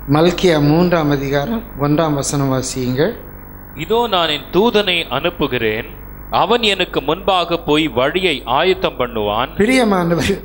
மல்கியா மூன்றாம் அதிகாரம் ஒன்றாம் வசனம் வாசியுங்கள் இதோ நான் என் தூதனை அனுப்புகிறேன் அவன் எனக்கு முன்பாக போய் வழியை ஆயத்தம் பண்ணுவான் பிரியமானவர்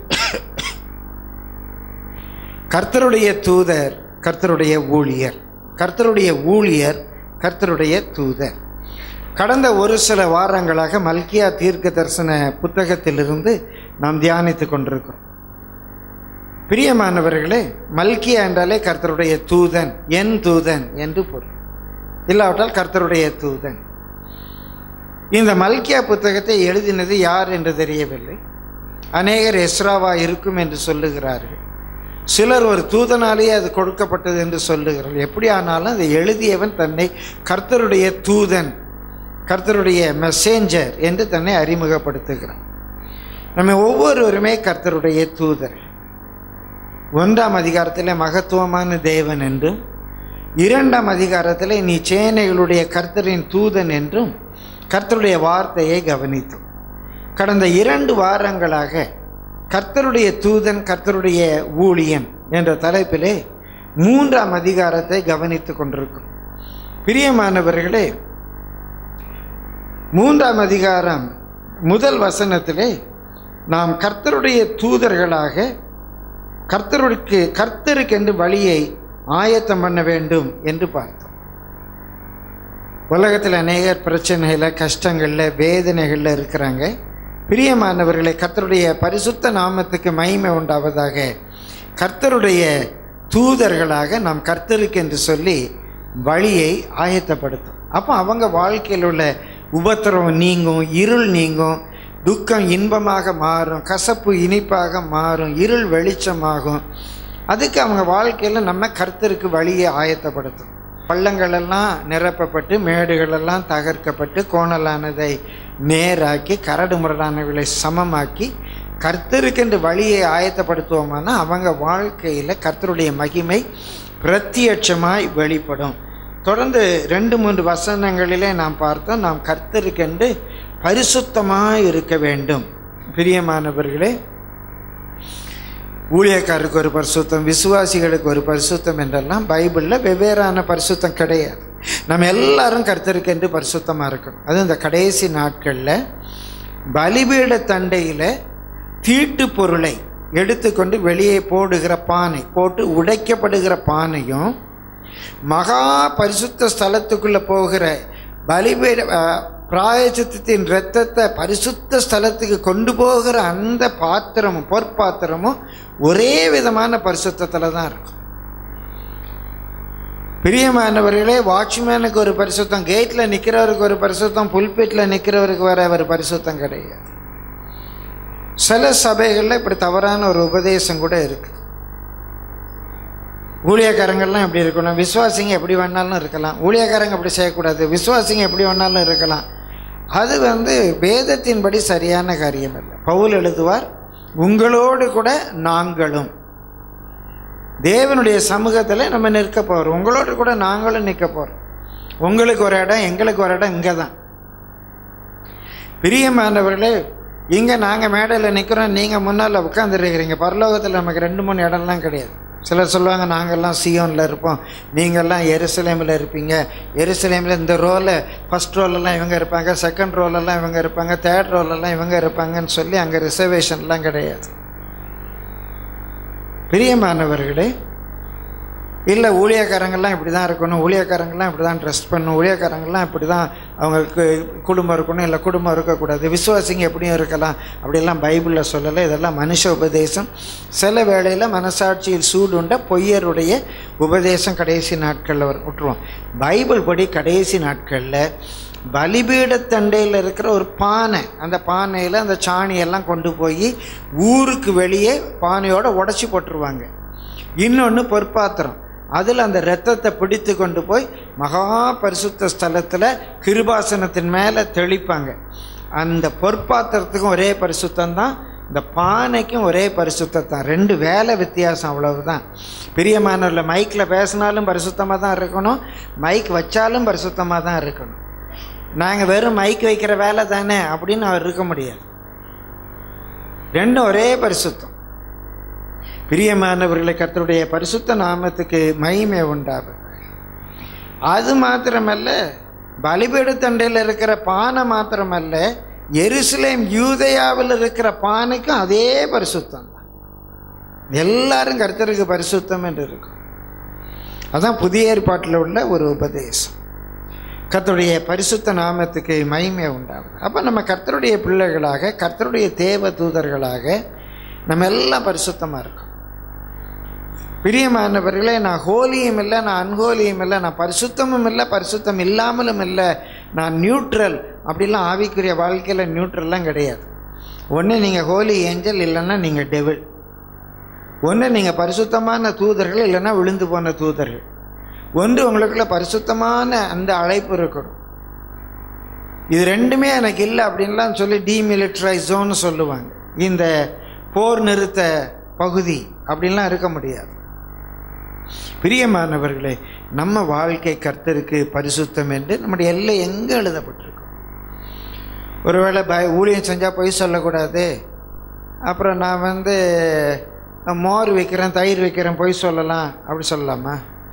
கர்த்தருடைய தூதர் கர்த்தருடைய ஊழியர் கர்த்தருடைய ஊழியர் கர்த்தருடைய தூதர் கடந்த ஒரு சில வாரங்களாக மல்கியா தீர்க்க தரிசன புத்தகத்திலிருந்து நாம் தியானித்து கொண்டிருக்கிறோம் பிரியமானவர்களே மல்கியா என்றாலே கர்த்தருடைய தூதன் என் தூதன் என்று பொருள் இல்லாவிட்டால் கர்த்தருடைய தூதன் இந்த மல்கியா புத்தகத்தை எழுதினது யார் என்று தெரியவில்லை அநேகர் எஸ்ராவா இருக்கும் என்று சொல்லுகிறார்கள் சிலர் ஒரு தூதனாலேயே அது கொடுக்கப்பட்டது என்று சொல்லுகிறார்கள் எப்படி ஆனாலும் அதை எழுதியவன் தன்னை கர்த்தருடைய தூதன் கர்த்தருடைய மெசேஞ்சர் என்று தன்னை அறிமுகப்படுத்துகிறான் நம்ம ஒவ்வொருவருமே கர்த்தருடைய தூதர் ஒன்றாம் அதிகாரத்தில் மகத்துவமான தேவன் என்றும் இரண்டாம் அதிகாரத்தில் நீ சேனைகளுடைய கர்த்தரின் தூதன் என்றும் கர்த்தருடைய வார்த்தையை கவனித்தோம் கடந்த இரண்டு வாரங்களாக கர்த்தருடைய தூதன் கர்த்தருடைய ஊழியன் என்ற தலைப்பிலே மூன்றாம் அதிகாரத்தை கவனித்துக் கொண்டிருக்கும் பிரியமானவர்களே மூன்றாம் அதிகாரம் முதல் வசனத்திலே நாம் கர்த்தருடைய தூதர்களாக கர்த்தருக்கு கர்த்தருக்கு என்று வழியை ஆயத்தம் பண்ண வேண்டும் என்று பார்த்தோம் உலகத்தில் அநேகர் பிரச்சனைகளில் கஷ்டங்களில் வேதனைகளில் இருக்கிறாங்க பிரியமானவர்களை கர்த்தருடைய பரிசுத்த நாமத்துக்கு மகிமை உண்டாவதாக கர்த்தருடைய தூதர்களாக நாம் கர்த்தருக்கு என்று சொல்லி வழியை ஆயத்தப்படுத்தும் அப்போ அவங்க வாழ்க்கையில் உள்ள உபத்திரவம் நீங்கும் இருள் நீங்கும் துக்கம் இன்பமாக மாறும் கசப்பு இனிப்பாக மாறும் இருள் வெளிச்சமாகும் அதுக்கு அவங்க வாழ்க்கையில் நம்ம கர்த்தருக்கு வழியை ஆயத்தப்படுத்தும் பள்ளங்களெல்லாம் நிரப்பப்பட்டு மேடுகளெல்லாம் தகர்க்கப்பட்டு கோணலானதை நேராக்கி கரடு முரடானவர்களை சமமாக்கி கர்த்தருக்கென்று வழியை ஆயத்தப்படுத்துவோமானா அவங்க வாழ்க்கையில் கர்த்தருடைய மகிமை பிரத்யட்சமாய் வெளிப்படும் தொடர்ந்து ரெண்டு மூன்று வசனங்களிலே நாம் பார்த்தோம் நாம் கர்த்தருக்கென்று பரிசுத்தமாய் இருக்க வேண்டும் பிரியமானவர்களே ஊழியக்காரருக்கு ஒரு பரிசுத்தம் விசுவாசிகளுக்கு ஒரு பரிசுத்தம் என்றெல்லாம் பைபிளில் வெவ்வேறான பரிசுத்தம் கிடையாது நம்ம எல்லாரும் கர்த்தருக்கென்று பரிசுத்தமாக இருக்கணும் அதுவும் இந்த கடைசி நாட்களில் பலிபீட தண்டையில் தீட்டு பொருளை எடுத்துக்கொண்டு வெளியே போடுகிற பானை போட்டு உடைக்கப்படுகிற பானையும் மகா பரிசுத்த ஸ்தலத்துக்குள்ளே போகிற பலிபீட அஹ், பிராயச்சித்தத்தின் இரத்தத்தை பரிசுத்த ஸ்தலத்துக்கு கொண்டு போகிற அந்த பாத்திரமும் பொற்பாத்திரமும் ஒரே விதமான பரிசுத்தத்தில் தான் இருக்கும் பிரியமானவர்களே வாட்ச்மேனுக்கு ஒரு பரிசுத்தம் கேட்டில் நிற்கிறவருக்கு ஒரு பரிசுத்தம் புல்பீட்டில் நிற்கிறவருக்கு வர ஒரு பரிசுத்தம் கிடையாது சில சபைகளில் இப்படி தவறான ஒரு உபதேசம் கூட இருக்குது ஊழியக்காரங்கள்லாம் எப்படி இருக்கணும் விசுவாசிங்க எப்படி வேணாலும் இருக்கலாம் ஊழியக்காரங்க அப்படி செய்யக்கூடாது விசுவாசிங்க எப்படி வேணாலும் இருக்கலாம் அது வந்து வேதத்தின்படி சரியான காரியம் இல்லை பவுல் எழுதுவார் உங்களோடு கூட நாங்களும் தேவனுடைய சமூகத்தில் நம்ம நிற்க போகிறோம் உங்களோடு கூட நாங்களும் நிற்க போகிறோம் உங்களுக்கு ஒரு இடம் எங்களுக்கு ஒரு இடம் இங்கே தான் பிரியமானவர்களே இங்கே நாங்கள் மேடையில் நிற்கிறோம் நீங்கள் முன்னால் உட்காந்துருக்கிறீங்க பரலோகத்தில் நமக்கு ரெண்டு மூணு இடம்லாம் கிடையாது சிலர் சொல்லுவாங்க நாங்கள்லாம் சியோனில் இருப்போம் நீங்கள்லாம் எருசலேமில் இருப்பீங்க எருசலேமில் இந்த ரோவில் ஃபஸ்ட் ரோலெல்லாம் இவங்க இருப்பாங்க செகண்ட் ரோலெல்லாம் இவங்க இருப்பாங்க தேர்ட் ரோலெல்லாம் இவங்க இருப்பாங்கன்னு சொல்லி அங்கே ரிசர்வேஷன்லாம் கிடையாது பிரியமானவர்களே இல்லை ஊழியக்காரங்கள்லாம் இப்படி தான் இருக்கணும் ஊழியக்காரங்கள்லாம் இப்படி தான் ட்ரெஸ் பண்ணணும் ஊழியக்காரங்கள்லாம் இப்படி தான் அவங்களுக்கு குடும்பம் இருக்கணும் இல்லை குடும்பம் இருக்கக்கூடாது விசுவாசிங்க எப்படியும் இருக்கலாம் அப்படியெல்லாம் பைபிளில் சொல்லலை இதெல்லாம் மனுஷ உபதேசம் சில வேளையில் மனசாட்சியில் சூடுண்ட பொய்யருடைய உபதேசம் கடைசி நாட்களில் வரும் விட்டுருவோம் பைபிள் படி கடைசி நாட்களில் பலிபீடத்தண்டையில் இருக்கிற ஒரு பானை அந்த பானையில் அந்த சாணியெல்லாம் கொண்டு போய் ஊருக்கு வெளியே பானையோட உடச்சி போட்டுருவாங்க இன்னொன்று பொற்பாத்திரம் அதில் அந்த இரத்தத்தை பிடித்து கொண்டு போய் மகா பரிசுத்த ஸ்தலத்தில் கிருபாசனத்தின் மேலே தெளிப்பாங்க அந்த பொற்பாத்திரத்துக்கும் ஒரே பரிசுத்தம் தான் இந்த பானைக்கும் ஒரே பரிசுத்தம் தான் ரெண்டு வேலை வித்தியாசம் அவ்வளவுதான் பிரியமானவரில் மைக்கில் பேசினாலும் பரிசுத்தமாக தான் இருக்கணும் மைக் வச்சாலும் பரிசுத்தமாக தான் இருக்கணும் நாங்கள் வெறும் மைக் வைக்கிற வேலை தானே அப்படின்னு அவர் இருக்க முடியாது ரெண்டும் ஒரே பரிசுத்தம் பிரியமானவர்களை கர்த்தருடைய பரிசுத்த நாமத்துக்கு மகிமை உண்டாகும் அது மாத்திரமல்ல பலிபீடத்தண்டையில் இருக்கிற பானை மாத்திரமல்ல எருசலேம் யூதயாவில் இருக்கிற பானைக்கும் அதே பரிசுத்தம் தான் எல்லாரும் கர்த்தருக்கு பரிசுத்தம் என்று இருக்கும் அதான் புதிய ஏற்பாட்டில் உள்ள ஒரு உபதேசம் கர்த்தருடைய பரிசுத்த நாமத்துக்கு மகிமை உண்டாகுது அப்போ நம்ம கர்த்தருடைய பிள்ளைகளாக கர்த்தருடைய தேவ தூதர்களாக நம்ம எல்லாம் பரிசுத்தமாக இருக்கோம் பிரியமானவர்களே நான் ஹோலியும் இல்லை நான் அன்ஹோலியும் இல்லை நான் பரிசுத்தமும் இல்லை பரிசுத்தம் இல்லாமலும் இல்லை நான் நியூட்ரல் அப்படிலாம் ஆவிக்குரிய வாழ்க்கையில் நியூட்ரல்லாம் கிடையாது ஒன்று நீங்கள் ஹோலி ஏஞ்சல் இல்லைன்னா நீங்கள் டெவில் ஒன்று நீங்கள் பரிசுத்தமான தூதர்கள் இல்லைன்னா விழுந்து போன தூதர்கள் ஒன்று உங்களுக்குள்ள பரிசுத்தமான அந்த அழைப்பு இருக்கணும் இது ரெண்டுமே எனக்கு இல்லை அப்படின்லாம் சொல்லி டீமிலிட்டரைசோன்னு சொல்லுவாங்க இந்த போர் நிறுத்த பகுதி அப்படின்லாம் இருக்க முடியாது பிரியமானவர்களே நம்ம வாழ்க்கை கர்த்தருக்கு பரிசுத்தம் என்று நம்முடைய எல்லை எங்கே எழுதப்பட்டிருக்கும் ஒருவேளை பய ஊழியம் செஞ்சால் பொய் சொல்லக்கூடாது அப்புறம் நான் வந்து மோர் வைக்கிறேன் தயிர் வைக்கிறேன் பொய் சொல்லலாம் அப்படி சொல்லலாமா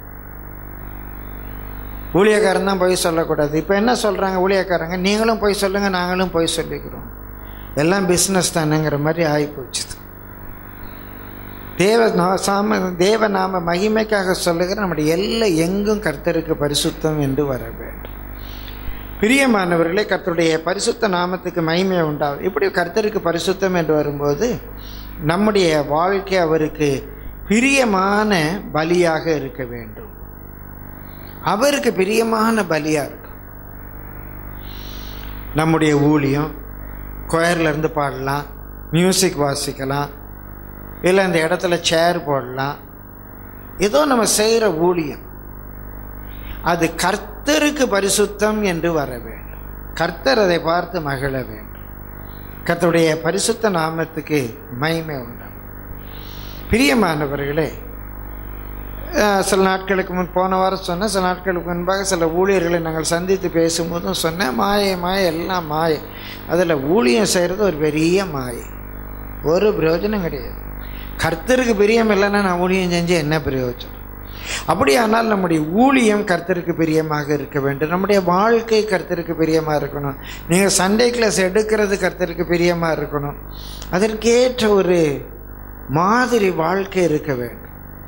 ஊழியக்காரன் தான் பொய் சொல்லக்கூடாது இப்போ என்ன சொல்கிறாங்க ஊழியக்காரங்க நீங்களும் பொய் சொல்லுங்கள் நாங்களும் பொய் சொல்லிக்கிறோம் எல்லாம் பிஸ்னஸ் தானேங்கிற மாதிரி ஆகி போச்சுது தேவ நா- சாம தேவ நாம மகிமைக்காக சொல்லுகிற நம்முடைய எல்லை எங்கும் கர்த்தருக்கு பரிசுத்தம் என்று வர வேண்டும் பிரியமானவர்களே கர்த்தருடைய பரிசுத்த நாமத்துக்கு மகிமை உண்டாகும் இப்படி கர்த்தருக்கு பரிசுத்தம் என்று வரும்போது நம்முடைய வாழ்க்கை அவருக்கு பிரியமான பலியாக இருக்க வேண்டும் அவருக்கு பிரியமான பலியா இருக்கும் நம்முடைய ஊழியம் choirல இருந்து பாடலாம் மியூசிக் வாசிக்கலாம் இல்லை அந்த இடத்துல சேர் போடலாம் ஏதோ நம்ம செய்கிற ஊழியம் அது கர்த்தருக்கு பரிசுத்தம் என்று வர வேண்டும் கர்த்தர் அதை பார்த்து மகிழ வேண்டும் கர்த்தருடைய பரிசுத்த நாமத்துக்கு மகிமை உண்டாகும் பிரியமானவர்களே அஹ், சில நாட்களுக்கு முன் போன வாரம் சொன்னேன் சில நாட்களுக்கு முன்பாக சில ஊழியர்களை நாங்கள் சந்தித்து பேசும்போதும் சொன்னேன் மாயை மாயை எல்லாம் மாயை அதில் ஊழியம் செய்கிறது ஒரு பெரிய மாயை ஒரு பிரயோஜனம் கிடையாது கர்த்தருக்கு பிரியம் இல்லைன்னா நான் ஊழியம் செஞ்சு என்ன பிரயோஜனம் அப்படியானால் நம்முடைய ஊழியம் கர்த்தருக்கு பிரியமாக இருக்க வேண்டும் நம்முடைய வாழ்க்கை கர்த்தருக்கு பிரியமாக இருக்கணும் நீங்கள் சண்டே கிளாஸ் எடுக்கிறது கர்த்தருக்கு பிரியமாக இருக்கணும் அதற்கேற்ற ஒரு மாதிரி வாழ்க்கை இருக்க வேண்டும்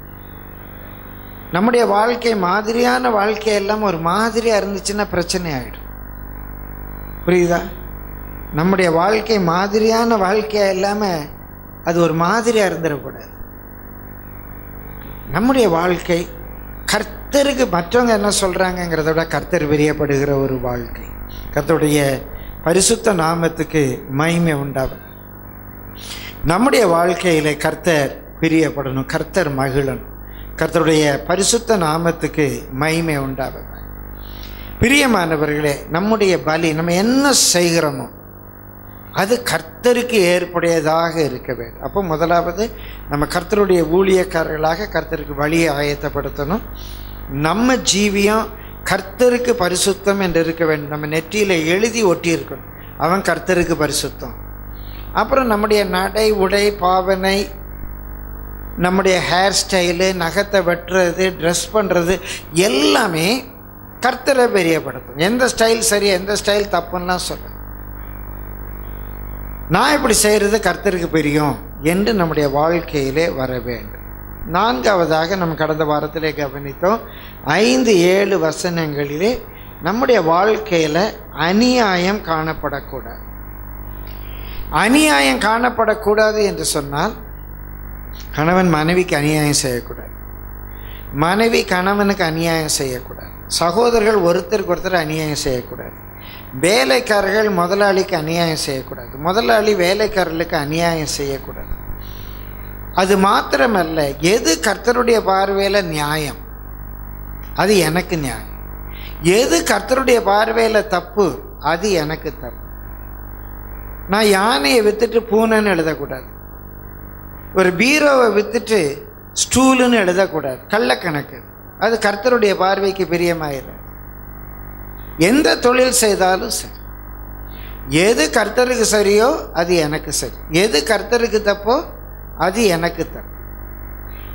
நம்முடைய வாழ்க்கை மாதிரியான வாழ்க்கை எல்லாம் ஒரு மாதிரியாக இருந்துச்சுன்னா பிரச்சனை ஆகிடும் புரியுதா நம்முடைய வாழ்க்கை மாதிரியான வாழ்க்கையாக இல்லாமல் அது ஒரு மாதிரியாக இருந்துடக்கூடாது நம்முடைய வாழ்க்கை கர்த்தருக்கு மற்றவங்க என்ன சொல்கிறாங்கங்கிறத விட கர்த்தர் பிரியப்படுகிற ஒரு வாழ்க்கை கர்த்தருடைய பரிசுத்த நாமத்துக்கு மகிமை உண்டாகும் நம்முடைய வாழ்க்கையில கர்த்தர் பிரியப்படணும் கர்த்தர் மகிழணும் கர்த்தருடைய பரிசுத்த நாமத்துக்கு மகிமை உண்டாகும் பிரியமானவர்களே நம்முடைய பலி நம்ம என்ன செய்கிறோமோ அது கர்த்தருக்கு ஏற்புடையதாக இருக்க வேண்டும் அப்போ முதலாவது நம்ம கர்த்தருடைய ஊழியக்காரர்களாக கர்த்தருக்கு வழியை ஆயத்தப்படுத்தணும் நம்ம ஜீவியம் கர்த்தருக்கு பரிசுத்தம் என்று இருக்க வேண்டும் நம்ம நெற்றியில் எழுதி ஒட்டி இருக்கணும் அவன் கர்த்தருக்கு பரிசுத்தம் அப்புறம் நம்முடைய நடை உடை பாவனை நம்முடைய ஹேர் ஸ்டைலு நகத்தை வெட்டுறது ட்ரெஸ் பண்ணுறது எல்லாமே கர்த்தரை பெரியப்படுத்தும் எந்த ஸ்டைல் சரி எந்த ஸ்டைல் தப்புன்னெலாம் சொல்ல நான் இப்படி செய்கிறது கர்த்தருக்கு பிரியும் என்று நம்முடைய வாழ்க்கையிலே வர வேண்டும் நான்காவதாக நம்ம கடந்த வாரத்திலே கவனித்தோம் ஐந்து ஏழு வசனங்களிலே நம்முடைய வாழ்க்கையில் அநியாயம் காணப்படக்கூடாது அநியாயம் காணப்படக்கூடாது என்று சொன்னால் கணவன் மனைவிக்கு அநியாயம் செய்யக்கூடாது மனைவி கணவனுக்கு அநியாயம் செய்யக்கூடாது சகோதரர்கள் ஒருத்தருக்கு ஒருத்தர் அநியாயம் செய்யக்கூடாது வேலைக்காரர்கள் முதலாளிக்கு அநியாயம் செய்யக்கூடாது முதலாளி வேலைக்காரர்களுக்கு அநியாயம் செய்யக்கூடாது அது மாத்திரமல்ல எது கர்த்தருடைய பார்வையில் நியாயம் அது எனக்கு நியாயம் எது கர்த்தருடைய பார்வையில் தப்பு அது எனக்கு தப்பு நான் யானையை வித்துட்டு பூனைன்னு எழுதக்கூடாது ஒரு பீரோவை வித்துட்டு ஸ்டூலுன்னு எழுதக்கூடாது கள்ளக்கணக்கு அது கர்த்தருடைய பார்வைக்கு பிரியமாயிடும் எந்த தொழில் செய்தாலும் சரி எது கர்த்தருக்கு சரியோ அது எனக்கு சரி எது கர்த்தருக்கு தப்போ அது எனக்கு தப்பு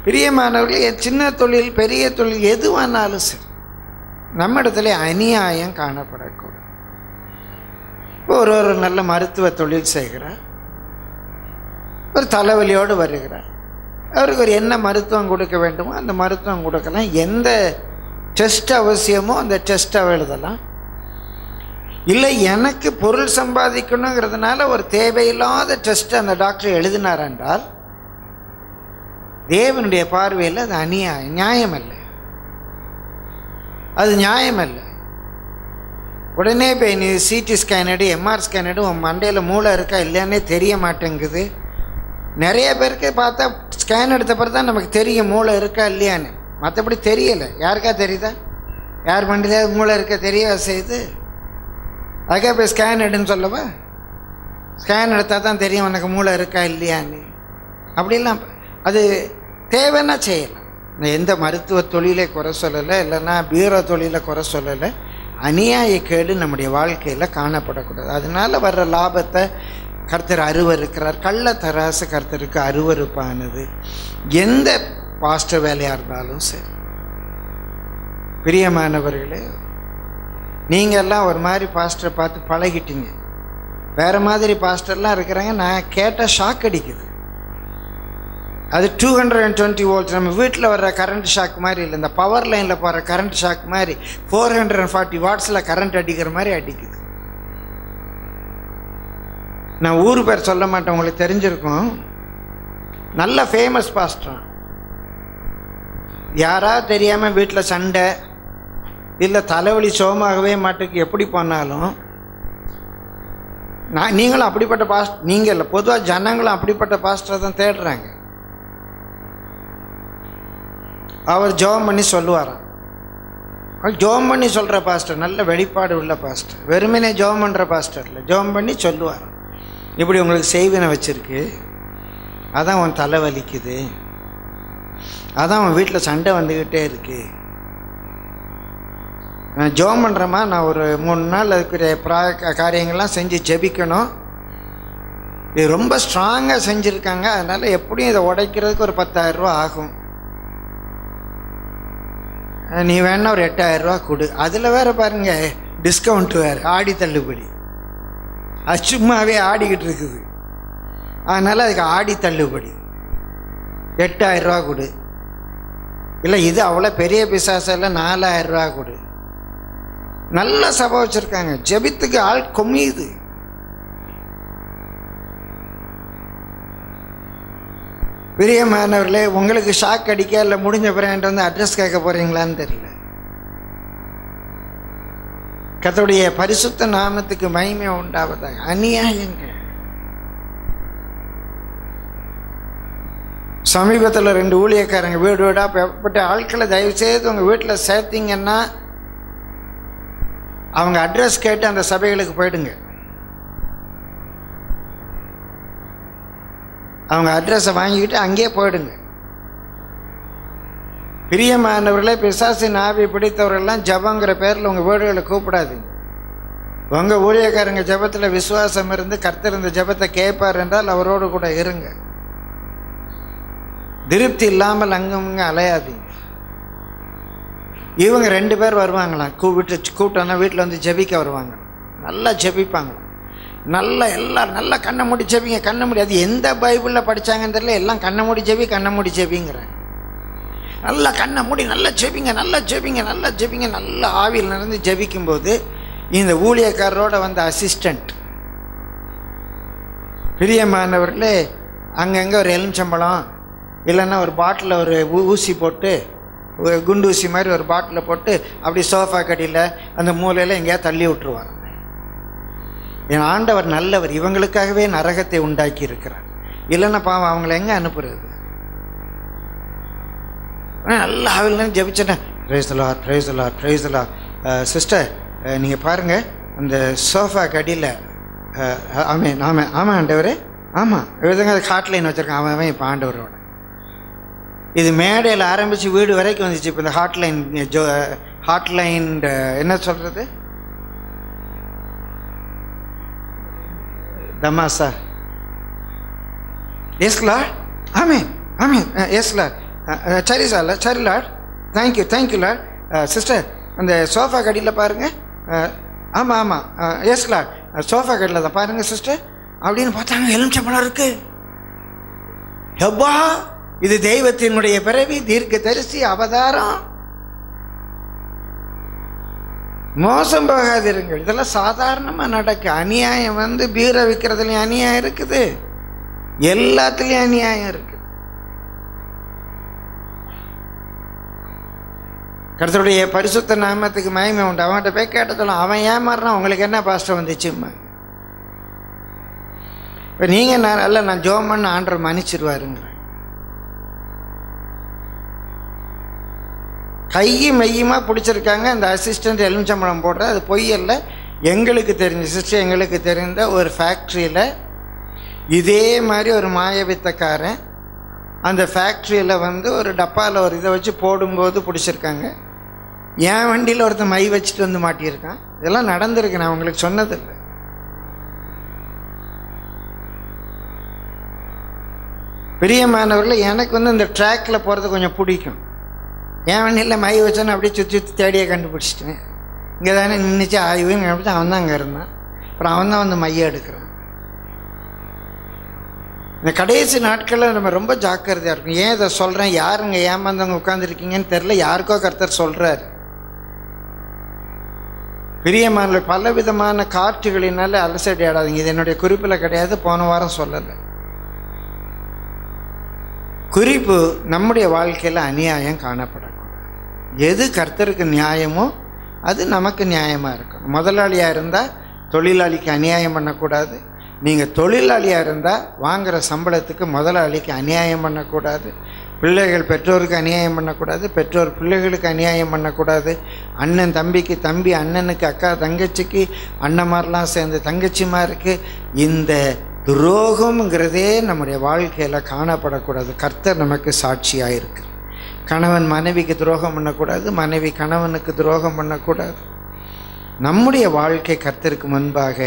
பிரியமானவர்களே சின்ன தொழில் பெரிய தொழில் எதுவானாலும் சரி நம்ம இடத்துல அநியாயம் காணப்படக்கூடாது இப்போ ஒரு ஒரு நல்ல மருத்துவ தொழில் செய்கிறார் ஒரு தலைவலியோடு வருகிறார் அவருக்கு ஒரு என்ன மருத்துவம் கொடுக்க வேண்டுமோ அந்த மருத்துவம் கொடுக்கலாம் எந்த டெஸ்ட் அவசியமோ அந்த டெஸ்ட் எழுதலாம் இல்லை எனக்கு பொருள் சம்பாதிக்கணுங்கிறதுனால ஒரு தேவையில்லாத டெஸ்ட் அந்த டாக்டர் எழுதினார் என்றால் தேவனுடைய பார்வையில் அது அநியாயம் நியாயம் அல்ல அது நியாயம் அல்ல உடனே போய் நீ சிடி ஸ்கேன் எடு எம்ஆர் ஸ்கேன் எடு உன் மண்டையில் மூளை இருக்கா இல்லையானே தெரிய மாட்டேங்குது நிறைய பேருக்கு பார்த்தா ஸ்கேன் எடுத்த பிறகு தான் நமக்கு தெரியும் மூளை இருக்கா இல்லையான்னு மற்றபடி தெரியலை யாருக்கா தெரியுதா யார் மண்டையில மூளை இருக்க தெரிய செய்யுது அதுக்காக போய் ஸ்கேன் எடுன்னு சொல்லவா ஸ்கேன் எடுத்தால் தான் தெரியும் உனக்கு மூளை இருக்கா இல்லையான்னு அப்படிலாம் அது தேவைன்னா செய்யலாம் நான் எந்த மருத்துவ தொழிலை குறை சொல்லலை இல்லைன்னா பீரோ தொழிலை குறை சொல்லலை அநியாய கேடு நம்முடைய வாழ்க்கையில் காணப்படக்கூடாது அதனால வர்ற லாபத்தை கர்த்தர் அருவருக்கிறார் கள்ள தராசு கர்த்தருக்கு அருவருப்பானது எந்த பாஸ்டர் வேலையாக இருந்தாலும் சரி பிரியமானவர்களே நீங்க எல்லாம் ஒரு மாதிரி பாஸ்டரை பார்த்து பழகிட்டீங்க வேற மாதிரி பாஸ்டர்லாம் இருக்கிறாங்க நான் கேட்ட ஷாக் அடிக்குது அது two hundred and twenty volts நம்ம வீட்டில் வர்ற கரண்ட் ஷாக் மாதிரி இல்லை இந்த பவர் லைனில் போகிற கரண்ட் ஷாக் மாதிரி ஃபோர் ஹண்ட்ரட் அண்ட் ஃபார்ட்டி வாட்ஸில் கரண்ட் அடிக்கிற மாதிரி அடிக்குது நான் ஊர் பேர் சொல்ல மாட்டேன் உங்களுக்கு தெரிஞ்சிருக்கும் நல்ல ஃபேமஸ் பாஸ்டர் யாராவது தெரியாமல் வீட்டில் சண்டை இல்லை தலைவலி சோமாகவே மாட்டுக்கு எப்படி பண்ணாலும் நான் நீங்களும் அப்படிப்பட்ட பாஸ்ட் நீங்கள் இல்லை பொதுவாக ஜனங்களும் அப்படிப்பட்ட பாஸ்டரை தான் தேடுறாங்க அவர் ஜெபம் பண்ணி சொல்லுவாராம் அவர் ஜெபம் பண்ணி சொல்கிற பாஸ்டர் நல்ல வெளிப்பாடு உள்ள பாஸ்டர் வெறுமனே ஜெபம் பண்ணுற பாஸ்டர் இல்லை ஜெபம் பண்ணி சொல்லுவார் இப்படி உங்களுக்கு செய்வினை வச்சிருக்கு அதான் உன் தலை வலிக்குது அதான் உன் வீட்டில் சண்டை வந்துக்கிட்டே இருக்கு நான் ஜெபம் பண்ணுறேம்மா நான் ஒரு மூணு நாள் அதுக்குரிய ப்ரா காரியங்கள்லாம் செஞ்சு ஜெபிக்கணும் இது ரொம்ப ஸ்ட்ராங்காக செஞ்சுருக்காங்க அதனால் எப்படியும் இதை உடைக்கிறதுக்கு ஒரு பத்தாயிரம் ரூபா ஆகும் நீ வேணா ஒரு எட்டாயிரம் ரூபா கொடு அதில் வேற பாருங்க டிஸ்கவுண்ட் வேறு ஆடி தள்ளுபடி அது சும்மாவே ஆடிக்கிட்டு இருக்குது அதனால் அதுக்கு ஆடி தள்ளுபடி எட்டாயிரம் ரூபா கொடு இல்லை இது அவ்வளோ பெரிய பிசாசெல்லாம் நாலாயிரம் ரூபா கொடு நல்ல சபை வச்சுருக்காங்க ஜெபித்துக்கு ஆள் கொமியுது பிரியமானவர்களே உங்களுக்கு ஷாக் அடிக்க இல்லை முடிஞ்ச பிறகு வந்து அட்ரஸ் கேட்க போறீங்களான்னு தெரியல கத்தோடைய பரிசுத்த நாமத்துக்கு மகிமை உண்டாவதாக அநியாயங்க சமீபத்தில் ரெண்டு ஊழியக்காரங்க வீடு வீடாக பெறப்பட்ட ஆட்களை தயவு செய்து உங்கள் வீட்டில் சேர்த்தீங்கன்னா அவங்க அட்ரஸ் கேட்டு அந்த சபைகளுக்கு போயிடுங்க அவங்க அட்ரஸை வாங்கிக்கிட்டு அங்கேயே போயிடுங்க பிரியமானவர்களே பிசாசின் ஆவி பிடித்தவர்கள்லாம் ஜபங்கிற பேரில் உங்கள் வீடுகளை கூப்பிடாதீங்க உங்கள் ஊழியக்காரங்க ஜபத்தில் விசுவாசம் இருந்து கர்த்தர் இந்த ஜபத்தை கேட்பார் என்றால் அவரோடு கூட இருங்க திருப்தி இல்லாமல் அங்கும் இங்கே அலையாதீங்க இவங்க ரெண்டு பேர் வருவாங்களாம் கூ வீட்டு கூட்டம்னா வீட்டில் வந்து ஜெபிக்க வருவாங்க நல்லா ஜெபிப்பாங்களாம் நல்லா எல்லாம் நல்லா கண்ணை மூடி ஜெபிங்க கண்ணை மூடி அது எந்த பைபிளில் படித்தாங்கன்னு தெரியல எல்லாம் கண்ணை மூடி ஜெபி கண்ணை மூடி ஜெபிங்கிறாங்க நல்லா கண்ணை மூடி நல்லா ஜெபிங்க நல்லா ஜெபிங்க நல்லா ஜெபிங்க நல்லா ஆவியில் நடந்து ஜெபிக்கும்போது இந்த ஊழியக்காரரோட வந்த அசிஸ்டண்ட் பிரியமானவர்களே அங்கங்கே ஒரு எலுமிச்சம்பழம் இல்லைன்னா ஒரு பாட்டில் ஒரு ஊ- ஊசி போட்டு ஒரு குண்டு ஊசி மாதிரி ஒரு பாட்டில் போட்டு அப்படி சோஃபா கடியில் அந்த மூலையில் எங்கேயாவது தள்ளி விட்டுருவார் என் ஆண்டவர் நல்லவர் இவங்களுக்காகவே நரகத்தை உண்டாக்கி இருக்கிறார் இல்லைன்னா பாவம் அவங்கள எங்கே அனுப்புறது ஆனா, நல்லா ஆவில்னு ஜெபிச்சிட்டேன் ப்ரைஸ்லா ப்ரைஸ்லா ப்ரைஸ்லா சிஸ்டர் நீங்கள் பாருங்கள் அந்த சோஃபா கடியில் ஆமாம் ஆமாம் ஆமாம் ஆண்டவர் ஆமாம் எழுதுங்க அது ஹாட்லைன் வச்சுருக்கான் அவன் அவன் இப்போ ஆண்டவரோட இது மேடையில் ஆரம்பித்து வீடு வரைக்கும் வந்துச்சு இப்போ இந்த ஹாட்லைன் ஜோ ஹாட்லைன் என்ன சொல்கிறது தமாசா எஸ்லா ஆமீன் ஆமீன் எஸ்லா சரி சார் சரி lot thank you thank you lot sister அந்த சோஃபா கடியில் பாருங்கள் ஆமாம் ஆமாம் எஸ் லாட் சோஃபா கடியில் தான் பாருங்கள் சிஸ்டர் அப்படின்னு பார்த்தாங்க எலுமிச்சம்பழம் இருக்கு எப்பா இது தெய்வத்தினுடைய பிறவி தீர்க்க தரிசி அவதாரம் மோசம் போகாதிருங்கள் இதெல்லாம் சாதாரணமாக நடக்கு அநியாயம் வந்து பீரை விற்கிறதுலையும் அநியாயம் இருக்குது எல்லாத்துலேயும் அநியாயம் இருக்குது கருத்துடைய பரிசுத்த நாமத்துக்கு மயமை உண்டு அவன்கிட்ட போய் கேட்டதும் அவன் ஏமாறுறான் உங்களுக்கு என்ன பாஸ்டர் வந்துச்சும்மா இப்போ நீங்கள் நான் அல்ல நான் ஜோம் பண்ண ஆண்டர் மன்னிச்சிருவாருங்க கையும் மெய்யுமா பிடிச்சிருக்காங்க அந்த அசிஸ்டண்ட் எலுமிச்சம்பழம் போடுற அது பொய் அல்ல எங்களுக்கு தெரிஞ்ச சிஸ்டர் எங்களுக்கு தெரிந்த ஒரு ஃபேக்ட்ரியில் இதே மாதிரி ஒரு மாய வித்தக்காரன் அந்த ஃபேக்ட்ரியில் வந்து ஒரு டப்பாவில் ஒரு இதை வச்சு போடும்போது பிடிச்சிருக்காங்க என் வண்டியில் ஒருத்தன் மை வச்சுட்டு வந்து மாட்டியிருக்கான் இதெல்லாம் நடந்திருக்கு நான் உங்களுக்கு சொன்னதில்லை பிரியமானவர்களே எனக்கு வந்து இந்த ட்ராக்கில் போகிறது கொஞ்சம் பிடிக்கும் என் வண்டியில் மை வச்சோன்னு அப்படியே சுற்றி சுற்றி தேடியே கண்டுபிடிச்சிட்டேன் இங்கே தானே நின்றுச்சு ஆய்வுன்னு கண்டுபிடிச்சு அவன் தான் அங்கே இருந்தான் அப்புறம் அவன் தான் வந்து மைய எடுக்கிறான் இந்த கடைசி நாட்களில் நம்ம ரொம்ப ஜாக்கிரதையாக இருக்கும் ஏன் இதை சொல்கிறேன் யாருங்க ஏமாந்தவங்க உட்காந்துருக்கீங்கன்னு தெரில யாருக்கோ கர்த்தர் சொல்கிறாரு பிரியமான பல விதமான காற்றுகளினால அலசடி ஆடாதீங்க இது என்னுடைய குறிப்பில் கிடையாது போன வாரம் சொல்லலை குறிப்பு நம்முடைய வாழ்க்கையில் அநியாயம் காணப்படக்கூடாது எது கர்த்தருக்கு நியாயமோ அது நமக்கு நியாயமாக இருக்கும் முதலாளியாக இருந்தால் தொழிலாளிக்கு அநியாயம் பண்ணக்கூடாது நீங்கள் தொழிலாளியாக இருந்தால் வாங்குகிற சம்பளத்துக்கு முதலாளிக்கு அநியாயம் பண்ணக்கூடாது பிள்ளைகள் பெற்றோருக்கு அநியாயம் பண்ணக்கூடாது பெற்றோர் பிள்ளைகளுக்கு அநியாயம் பண்ணக்கூடாது அண்ணன் தம்பிக்கு தம்பி அண்ணனுக்கு அக்கா தங்கச்சிக்கு அண்ணன்மாரெலாம் சேர்ந்து தங்கச்சிமாருக்கு இந்த துரோகம்ங்கிறதே நம்முடைய வாழ்க்கையில் காணப்படக்கூடாது கர்த்தர் நமக்கு சாட்சியாக இருக்கு கணவன் மனைவிக்கு துரோகம் பண்ணக்கூடாது மனைவி கணவனுக்கு துரோகம் பண்ணக்கூடாது நம்முடைய வாழ்க்கை கர்த்தருக்கு முன்பாக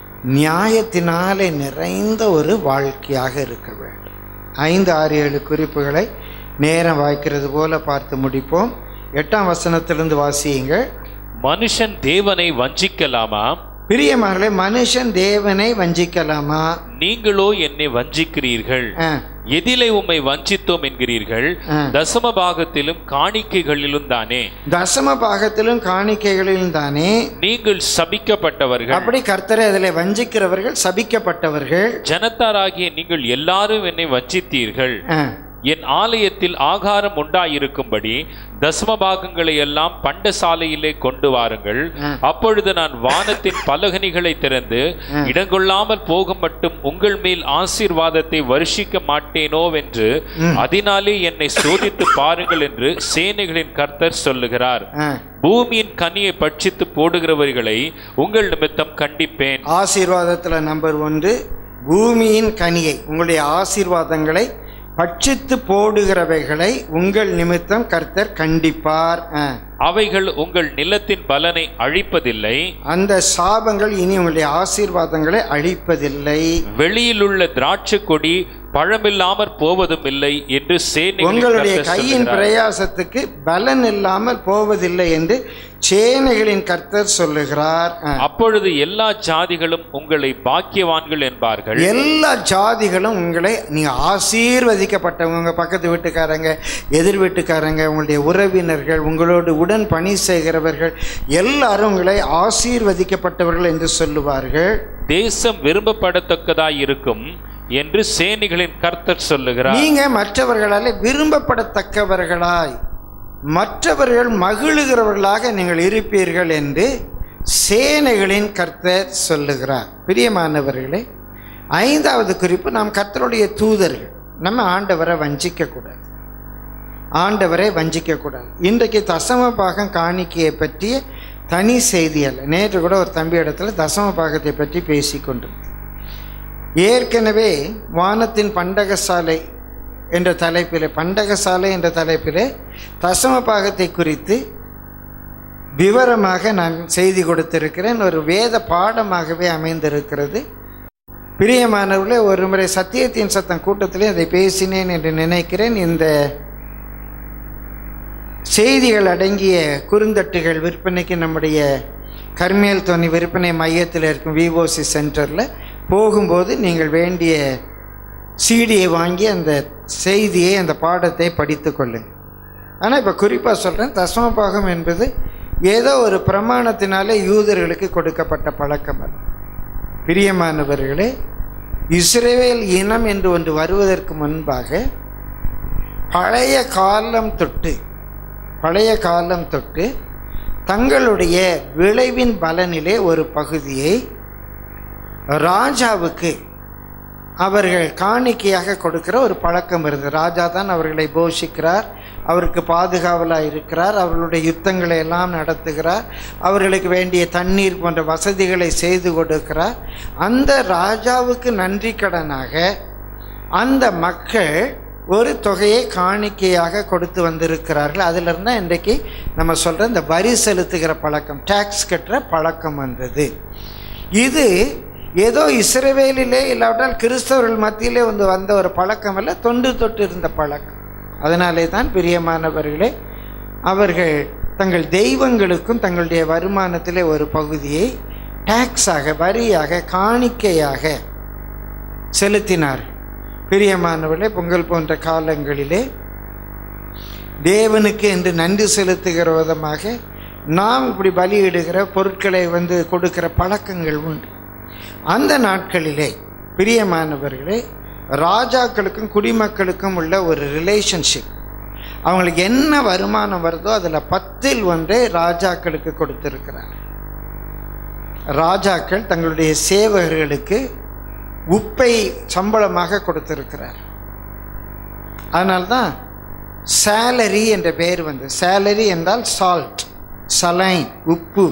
நியாயத்தினாலே நிறைந்த ஒரு வாழ்க்கையாக இருக்க வேண்டும் ஐந்து ஆறு ஏழு குறிப்புகளை நேரம் வாய்க்கிறது போல பார்த்து முடிப்போம் எட்டாம் வசனத்திலிருந்து வாசியுங்கள் மனுஷன் தேவனை வஞ்சிக்கலாமா பிரியமார்களே மனுஷன் தேவனை வஞ்சிக்கலாமா நீங்களோ என்னை வஞ்சிக்கிறீர்கள் ஆ, எதிலே உம்மை வஞ்சித்தோம் என்கிறீர்கள் ஆ. தசம பாகத்திலும் காணிக்கைகளிலும் தானே தசம பாகத்திலும் காணிக்கைகளிலும் தானே நீங்கள் சபிக்கப்பட்டவர்கள் அப்படி கர்த்தரை அதில் வஞ்சிக்கிறவர்கள் சபிக்கப்பட்டவர்கள் ஜனத்தாராகிய நீங்கள் எல்லாரும் என்னை வஞ்சித்தீர்கள் ஆ, என் ஆலயத்தில் ஆகாரம் உண்டாயிருக்கும்படி தசம பாகங்களை எல்லாம் பண்டசாலையிலே கொண்டு வாருங்கள் ஆ. அப்பொழுது நான் வானத்தின் பலகனிகளை திறந்து ஆ. இடங்கொள்ளாமல் போகும் மட்டும் உங்கள் மேல் ஆசீர்வாதத்தை வருஷிக்க மாட்டேனோவென்று அதனாலே என்னை சோதித்து பாருங்கள் என்று சேனைகளின் கர்த்தர் சொல்லுகிறார் ஆ. பூமியின் கனியை பட்சித்து போடுகிறவர்களை உங்கள் நிமித்தம் கண்டிப்பேன் ஆசீர்வாதத்தில் நம்பர் ஒன்று பூமியின் கனியை உங்களுடைய ஆசீர்வாதங்களை பட்சித்து போடுகிறவைகளை உங்கள் நிமித்தம் கர்த்தர் கண்டிப்பார் ஆ. அவைகள் உங்கள் நிலத்தின் பலனை அழிப்பதில்லை அந்த சாபங்கள் இனி உங்களுடைய ஆசீர்வாதங்களை அழிப்பதில்லை வெளியிலுள்ள திராட்சை கொடி பழமில்லாமற் போவதும் இல்லை என்று சேனைகளின் உங்களுடைய கர்த்தர் கையின் சொல்லுகிறார். பிரயாசத்துக்கு பலன் இல்லாமல் போவதில்லை என்று சேனைகளின் கர்த்தர் சொல்லுகிறார் ஆ. அப்பொழுது எல்லா ஜாதிகளும் உங்களை பாக்கியவான்கள் என்பார்கள் எல்லா ஜாதிகளும் உங்களை நீங்க ஆசீர்வதிக்கப்பட்டவங்க உங்க பக்கத்து வீட்டுக்காரங்க எதிர் வீட்டுக்காரங்க உங்களுடைய உறவினர்கள் உங்களோடு உடன் பணி செய்கிறவர்கள் எல்லாரும் உங்களை ஆசீர்வதிக்கப்பட்டவர்கள் என்று சொல்லுவார்கள் தேசம் விரும்பப்படத்தக்கதாய் இருக்கும் என்று சேனைகளின் கர்த்தர் சொல்லுகிறார் நீங்க மற்றவர்களால் விரும்பப்படத்தக்கவர்களாய் மற்றவர்கள் மகிழுகிறவர்களாக நீங்கள் இருப்பீர்கள் என்று சேனைகளின் கர்த்தர் சொல்லுகிறார் பிரியமானவர்களே ஐந்தாவது குறிப்பு நாம் கர்த்தருடைய தூதர்கள் நம்ம ஆண்டவரை வஞ்சிக்க கூடாது ஆண்டவரை வஞ்சிக்க கூடாது இன்றைக்கு தசம பாகம் காணிக்கையை பற்றிய தனி செய்தி அல்ல நேற்று கூட ஒரு தம்பி இடத்துல தசம பாகத்தை பற்றி பேசிக்கொண்டிருந்தேன் ஏற்கனவே வானத்தின் பண்டகசாலை என்ற தலைப்பில் பண்டகசாலை என்ற தலைப்பில் தசம பாகத்தை குறித்து விவரமாக நான் செய்தி கொடுத்திருக்கிறேன் ஒரு வேத பாடமாகவே அமைந்திருக்கிறது பிரியமானவர்களே ஒரு முறை சத்தியத்தின் சத்தம் கூட்டத்திலே அதை பேசினேன் என்று நினைக்கிறேன் இந்த செய்திகள் அடங்கிய குறுந்தட்டுகள் விற்பனைக்கு நம்முடைய கர்மேல் தோணி விற்பனை மையத்தில் இருக்கும் விஓசி சென்டரில் போகும்போது நீங்கள் வேண்டிய சீடியை வாங்கி அந்த செய்தியை அந்த பாடத்தை படித்து கொள்ளுங்கள் ஆனால் இப்போ குறிப்பாக சொல்கிறேன் தசமபாகம் என்பது ஏதோ ஒரு பிரமாணத்தினாலே யூதர்களுக்கு கொடுக்கப்பட்ட பழக்கம் அல்ல பிரியமானவர்களே இஸ்ரேல் இனம் என்று ஒன்று வருவதற்கு முன்பாக பழைய காலம் தொட்டு பழைய காலம் தொட்டு தங்களுடைய விளைவின் பலனிலே ஒரு பகுதியை ராஜாவுக்கு அவர்கள் காணிக்கையாக கொடுக்கிற ஒரு பழக்கம் இருந்தது ராஜா தான் அவர்களை போஷிக்கிறார் அவருக்கு பாதுகாவலாக இருக்கிறார் அவர்களுடைய யுத்தங்களை எல்லாம் நடத்துகிறார் அவர்களுக்கு வேண்டிய தண்ணீர் போன்ற வசதிகளை செய்து கொடுக்கிறார் அந்த ராஜாவுக்கு நன்றி கடனாக அந்த மக்கள் ஒரு தொகையை காணிக்கையாக கொடுத்து வந்திருக்கிறார்கள் அதிலிருந்து தான் இன்றைக்கு நம்ம சொல்கிற இந்த வரி செலுத்துகிற பழக்கம் டேக்ஸ் கட்டுற பழக்கம் வந்தது இது ஏதோ இஸ்ரவேலிலே இல்லாவிட்டால் கிறிஸ்தவர்கள் மத்தியிலே வந்து வந்த ஒரு பழக்கம் அல்ல தொண்டு தொட்டு இருந்த பழக்கம் அதனாலே தான் பிரியமானவர்களே அவர்கள் தங்கள் தெய்வங்களுக்கும் தங்களுடைய வருமானத்திலே ஒரு பகுதியை டேக்ஸாக வரியாக காணிக்கையாக செலுத்தினார் பிரியமானவர்களே பொங்கல் போன்ற காலங்களிலே தேவனுக்கு என்று நன்றி செலுத்துகிற விதமாக நாம் இப்படி பலியிடுகிற பொருட்களை வந்து கொடுக்கிற பழக்கங்கள் உண்டு அந்த நாட்களிலே பிரியமானவர்களே ராஜாக்களுக்கும் குடிமக்களுக்கும் உள்ள ஒரு ரிலேஷன்ஷிப் அவங்களுக்கு என்ன வருமானம் வருதோ அதில் பத்தில் ஒன்றை ராஜாக்களுக்கு கொடுத்திருக்கிறார் ராஜாக்கள் தங்களுடைய சேவகர்களுக்கு உப்பை சம்பளமாக கொடுத்திருக்கிறார் அதனால்தான் சேலரி என்ற பெயர் வந்து சேலரி என்றால் சால்ட் சலைன் உப்பு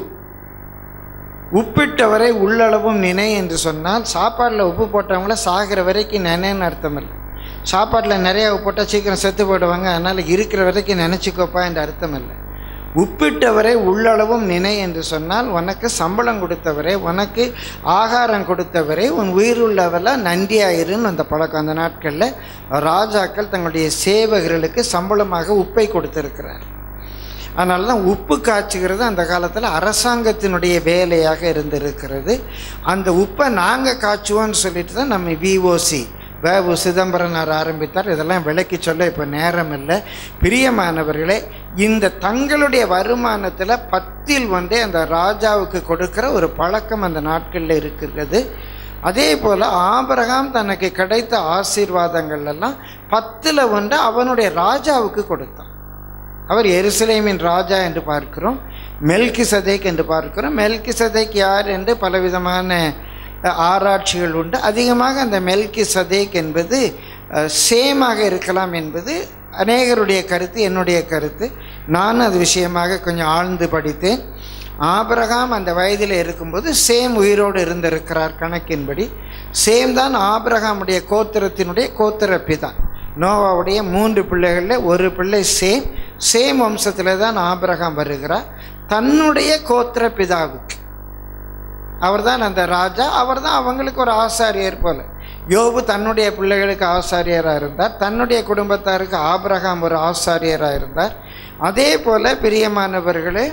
உப்பிட்டவரை உள்ளளவும் நினை என்று சொன்னால் சாப்பாட்டில் உப்பு போட்டவங்கள சாகிற வரைக்கும் நினைன்னு அர்த்தம் இல்லை சாப்பாட்டில் நிறைய உப்பு போட்டால் சீக்கிரம் செத்து போயிடுவாங்க அதனால் இருக்கிற வரைக்கும் நினச்சிக்கோப்பா என்ற அர்த்தம் இல்லை உப்பிட்டவரை உள்ளளவும் நினை என்று சொன்னால் உனக்கு சம்பளம் கொடுத்தவரே உனக்கு ஆகாரம் கொடுத்தவரே உன் உயிருள்ளவெல்லாம் நன்றியாயிருன்னு அந்த பழக்கம் அந்த நாட்களில் ராஜாக்கள் தங்களுடைய சேவகர்களுக்கு சம்பளமாக உப்பை கொடுத்திருக்கிறார் அதனால தான் உப்பு காய்ச்சுகிறது அந்த காலத்தில் அரசாங்கத்தினுடைய வேலையாக இருந்திருக்கிறது அந்த உப்பை நாங்கள் காய்ச்சுவோம்னு சொல்லிட்டு தான் நம்ம விஓசி வேவு சிதம்பரனார் ஆரம்பித்தார் இதெல்லாம் விளக்கி சொல்ல இப்போ நேரம் இல்லை பிரியமானவர்களே இந்த தங்களுடைய வருமானத்தில் பத்தில் ஒன்றே அந்த ராஜாவுக்கு கொடுக்கிற ஒரு பழக்கம் அந்த நாட்களில் இருக்கிறது அதே போல் ஆபரகாம் தனக்கு கிடைத்த ஆசீர்வாதங்கள் எல்லாம் பத்தில் ஒன்று அவனுடைய ராஜாவுக்கு கொடுத்தான் அவர் எருசலேமின் ராஜா என்று பார்க்கிறோம் மெல்கி சதேக் என்று பார்க்கிறோம் மெல்கி சதேக் யார் என்று பலவிதமான அஹ், ஆராய்ச்சிகள் உண்டு அதிகமாக அந்த மெல்கி சதேக் என்பது அஹ், சேமாக இருக்கலாம் என்பது அநேகருடைய கருத்து என்னுடைய கருத்து நானும் அது விஷயமாக கொஞ்சம் ஆழ்ந்து படித்தேன் ஆபிரகாம் அந்த வயதில் இருக்கும்போது சேம் உயிரோடு இருந்திருக்கிறார் கணக்கின்படி சேம் தான் ஆபிரகாமுடைய கோத்திரத்தினுடைய கோத்திர பிதா நோவாவுடைய மூன்று பிள்ளைகளில் ஒரு பிள்ளை சேம் சேம் வம்சத்தில் தான் ஆபிரகாம் வருகிறார் தன்னுடைய கோத்திர பிதாவுக்கு அவர்தான் அந்த ராஜா அவர்தான் அவங்களுக்கு ஒரு ஆசாரியர் போல யோபு தன்னுடைய பிள்ளைகளுக்கு ஆசாரியராக இருந்தார் தன்னுடைய குடும்பத்தாருக்கு ஆபிரகாம் ஒரு ஆசாரியராக இருந்தார் அதே போல பிரியமானவர்களே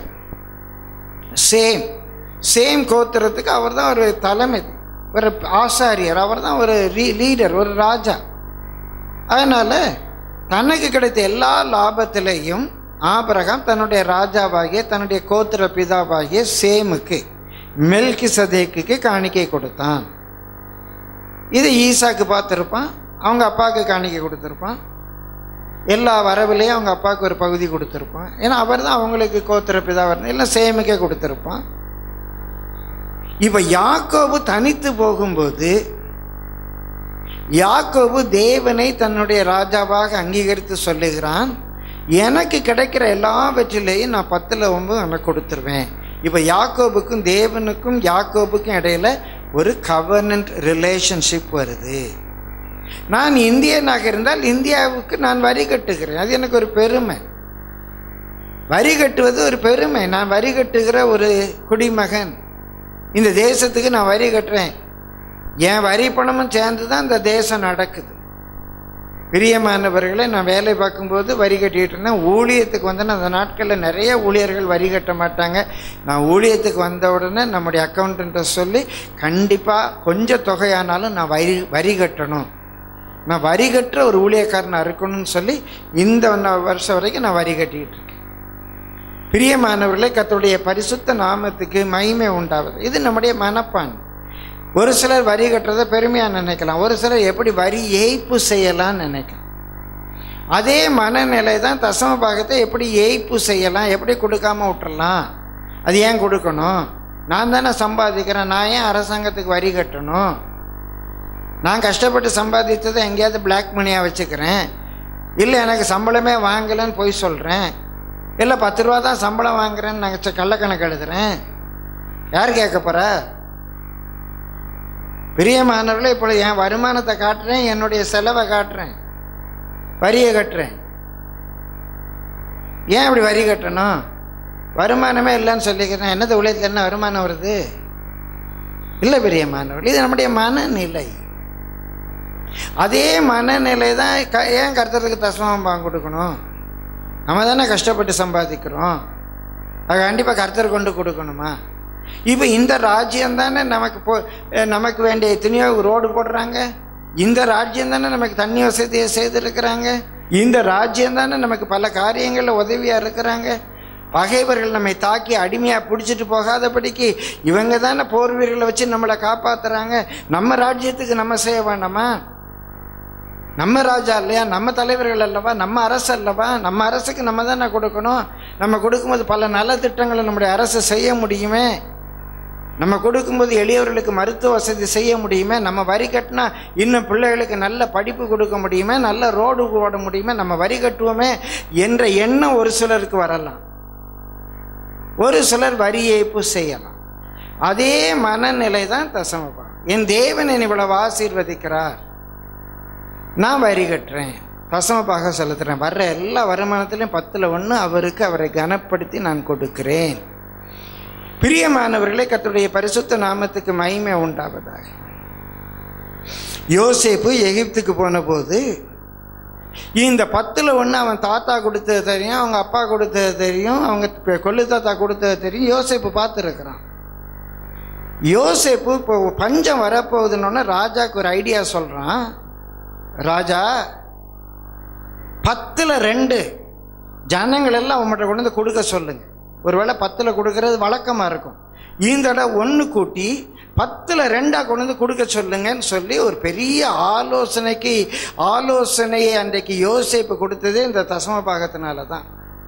சேம் சேம் கோத்திரத்துக்கு அவர் தான் ஒரு தலைமை ஒரு ஆசாரியர் அவர் தான் ஒரு லீடர் ஒரு ராஜா அதனால் தனக்கு கிடைத்த எல்லா லாபத்திலையும் ஆபிரகாம் தன்னுடைய ராஜாவாகிய தன்னுடைய கோத்திர பிதாவாகிய சேமுக்கு மெல்கி சதேக்குக்கு காணிக்கை கொடுத்தான் இது ஈசாக்கு பார்த்துருப்பான் அவங்க அப்பாவுக்கு காணிக்கை கொடுத்துருப்பான் எல்லா வரவுலையும் அவங்க அப்பாவுக்கு ஒரு பகுதி கொடுத்துருப்பான் ஏன்னா அவர் தான் அவங்களுக்கு கோத்திர பிதா வரணும் இல்லை சேமுக்கே கொடுத்துருப்பான் இப்போ யாக்கோபு தனித்து போகும்போது யாக்கோபு தேவனை தன்னுடைய ராஜாவாக அங்கீகரித்து சொல்லுகிறான் எனக்கு கிடைக்கிற எல்லாவற்றிலேயும் நான் பத்தில் ஒன்பது எனக்கு கொடுத்துருவேன் இப்போ யாக்கோபுக்கும் தேவனுக்கும் யாக்கோபுக்கும் இடையில ஒரு கவர்னன்ட் ரிலேஷன்ஷிப் வருது நான் இந்தியனாக இருந்தால் இந்தியாவுக்கு நான் வரி கட்டுகிறேன் அது எனக்கு ஒரு பெருமை வரி கட்டுவது ஒரு பெருமை நான் வரி கட்டுகிற ஒரு குடிமகன் இந்த தேசத்துக்கு நான் வரி கட்டுறேன் என் வரி பணமும் சேர்ந்து தான் இந்த தேசம் நடக்குது பிரியமானவர்களை நான் வேலை பார்க்கும்போது வரி கட்டிட்டு இருந்தேன் ஊழியத்துக்கு வந்தேன்னா அந்த நாட்களில் நிறைய ஊழியர்கள் வரி கட்ட மாட்டாங்க நான் ஊழியத்துக்கு வந்த உடனே நம்முடைய அக்கௌண்ட்டை சொல்லி கண்டிப்பாக கொஞ்சம் தொகையானாலும் நான் வரி வரி கட்டணும் நான் வரி கட்டுற ஒரு ஊழியக்காரனாக இருக்கணும்னு சொல்லி இந்த ஒன்ன- வருஷம் வரைக்கும் நான் வரி கட்டிக்கிட்டு இருக்கேன் பிரியமானவர்களே கர்த்தருடைய பரிசுத்த நாமத்துக்கு மகிமை உண்டாவது இது நம்முடைய மனப்பான் ஒரு சிலர் வரி கட்டுறதை பெருமையாக நினைக்கலாம் ஒரு சிலர் எப்படி வரி ஏய்ப்பு செய்யலாம்னு நினைக்கலாம் அதே மனநிலை தான் தசம பாகத்தை எப்படி ஏய்ப்பு செய்யலாம் எப்படி கொடுக்காம விட்டுறலாம் அது ஏன் கொடுக்கணும் நான் தானே சம்பாதிக்கிறேன் நான் ஏன் அரசாங்கத்துக்கு வரி கட்டணும் நான் கஷ்டப்பட்டு சம்பாதித்ததை எங்கேயாவது பிளாக் மணியாக வச்சுக்கிறேன் இல்லை எனக்கு சம்பளமே வாங்கலைன்னு போய் சொல்கிறேன் இல்லை பத்து ரூபா தான் சம்பளம் வாங்குறேன்னு நாங்கள் கள்ளக்கணக்கு எழுதுறேன் யார் கேட்க போகிறா பிரியமானவர்களே இப்போ என் வருமானத்தை காட்டுறேன் என்னுடைய செலவை காட்டுறேன் வரியை கட்டுறேன் ஏன் இப்படி வரி கட்டணும் வருமானமே இல்லைன்னு சொல்லிக்கிறேன் என்னது உலகத்தில் என்ன வருமானம் வருது இல்லை பிரியமானவர்கள் இது நம்முடைய மனநிலை அதே மனநிலை தான் க ஏன் கர்த்தருக்கு தசமம் பாங்க கொடுக்கணும் நம்ம தானே கஷ்டப்பட்டு சம்பாதிக்கிறோம் அது கண்டிப்பாக கர்த்தர் கொண்டு கொடுக்கணுமா இப்போ இந்த ராஜ்யம் தானே நமக்கு போ அஹ் நமக்கு வேண்டிய எத்தனையோ ரோடு போடுறாங்க இந்த ராஜ்யம் தானே நமக்கு தண்ணி வசதியை செய்திருக்கிறாங்க இந்த ராஜ்யம் தானே நமக்கு பல காரியங்களில் உதவியாக இருக்கிறாங்க பகைவர்கள் நம்மை தாக்கி அடிமையாக பிடிச்சிட்டு போகாதபடிக்கு இவங்க தானே போர் வீரர்களை வச்சு நம்மளை காப்பாத்துறாங்க நம்ம ராஜ்யத்துக்கு நம்ம செய்ய வேண்டாமா நம்ம ராஜா இல்லையா நம்ம தலைவர்கள் அல்லவா நம்ம அரசு அல்லவா நம்ம அரசுக்கு நம்ம தானே கொடுக்கணும் நம்ம கொடுக்கும்போது பல நல்ல திட்டங்களை நம்முடைய அரசு செய்ய முடியுமே நம்ம கொடுக்கும்போது எளியவர்களுக்கு மருத்துவ வசதி செய்ய முடியுமே நம்ம வரி கட்டினா இன்னும் பிள்ளைகளுக்கு நல்ல படிப்பு கொடுக்க முடியுமே நல்ல ரோடு போட முடியுமே நம்ம வரி கட்டுவோமே என்ற எண்ணம் ஒரு சிலருக்கு வரலாம் ஒரு சிலர் வரி ஏய்ப்பு செய்யலாம் அதே மனநிலை தான் தசமபாகம் என் தேவன் என்னை இவ்வளவு ஆசீர்வதிக்கிறார் நான் வரி கட்டுறேன் தசமபாக செலுத்துறேன் வர்ற எல்லா வருமானத்திலையும் பத்தில் ஒன்று அவருக்கு அவரை கனப்படுத்தி நான் கொடுக்கிறேன் பிரியமானவர்களே கர்த்தருடைய பரிசுத்த நாமத்துக்கு மகிமை உண்டாவதாக யோசேப்பு எகிப்துக்கு போன போது இந்த பத்தில் ஒன்று அவன் தாத்தா கொடுத்தது தெரியும் அவங்க அப்பா கொடுத்தது தெரியும் அவங்க பெ- கொள்ளு தாத்தா கொடுத்தது தெரியும் யோசேப்பு பார்த்துருக்குறான் யோசேப்பு இப்போ பஞ்சம் வரப்போகுதுன்னு ராஜாக்கு ஒரு ஐடியா சொல்கிறான் ராஜா பத்தில் ரெண்டு ஜனங்கள் எல்லாம் உங்கள்கிட்ட கொண்டு வந்து கொடுக்க சொல்லுங்க ஒருவேளை பத்தில் கொடுக்கறது வழக்கமாக இருக்கும் இந்த தடவை ஒன்று கூட்டி பத்தில் ரெண்டாக கொண்டு வந்து கொடுக்க சொல்லுங்கன்னு சொல்லி ஒரு பெரிய ஆலோசனைக்கு ஆலோசனையை அன்றைக்கு யோசிப்பு கொடுத்ததே இந்த தசம பாகத்தினால தான்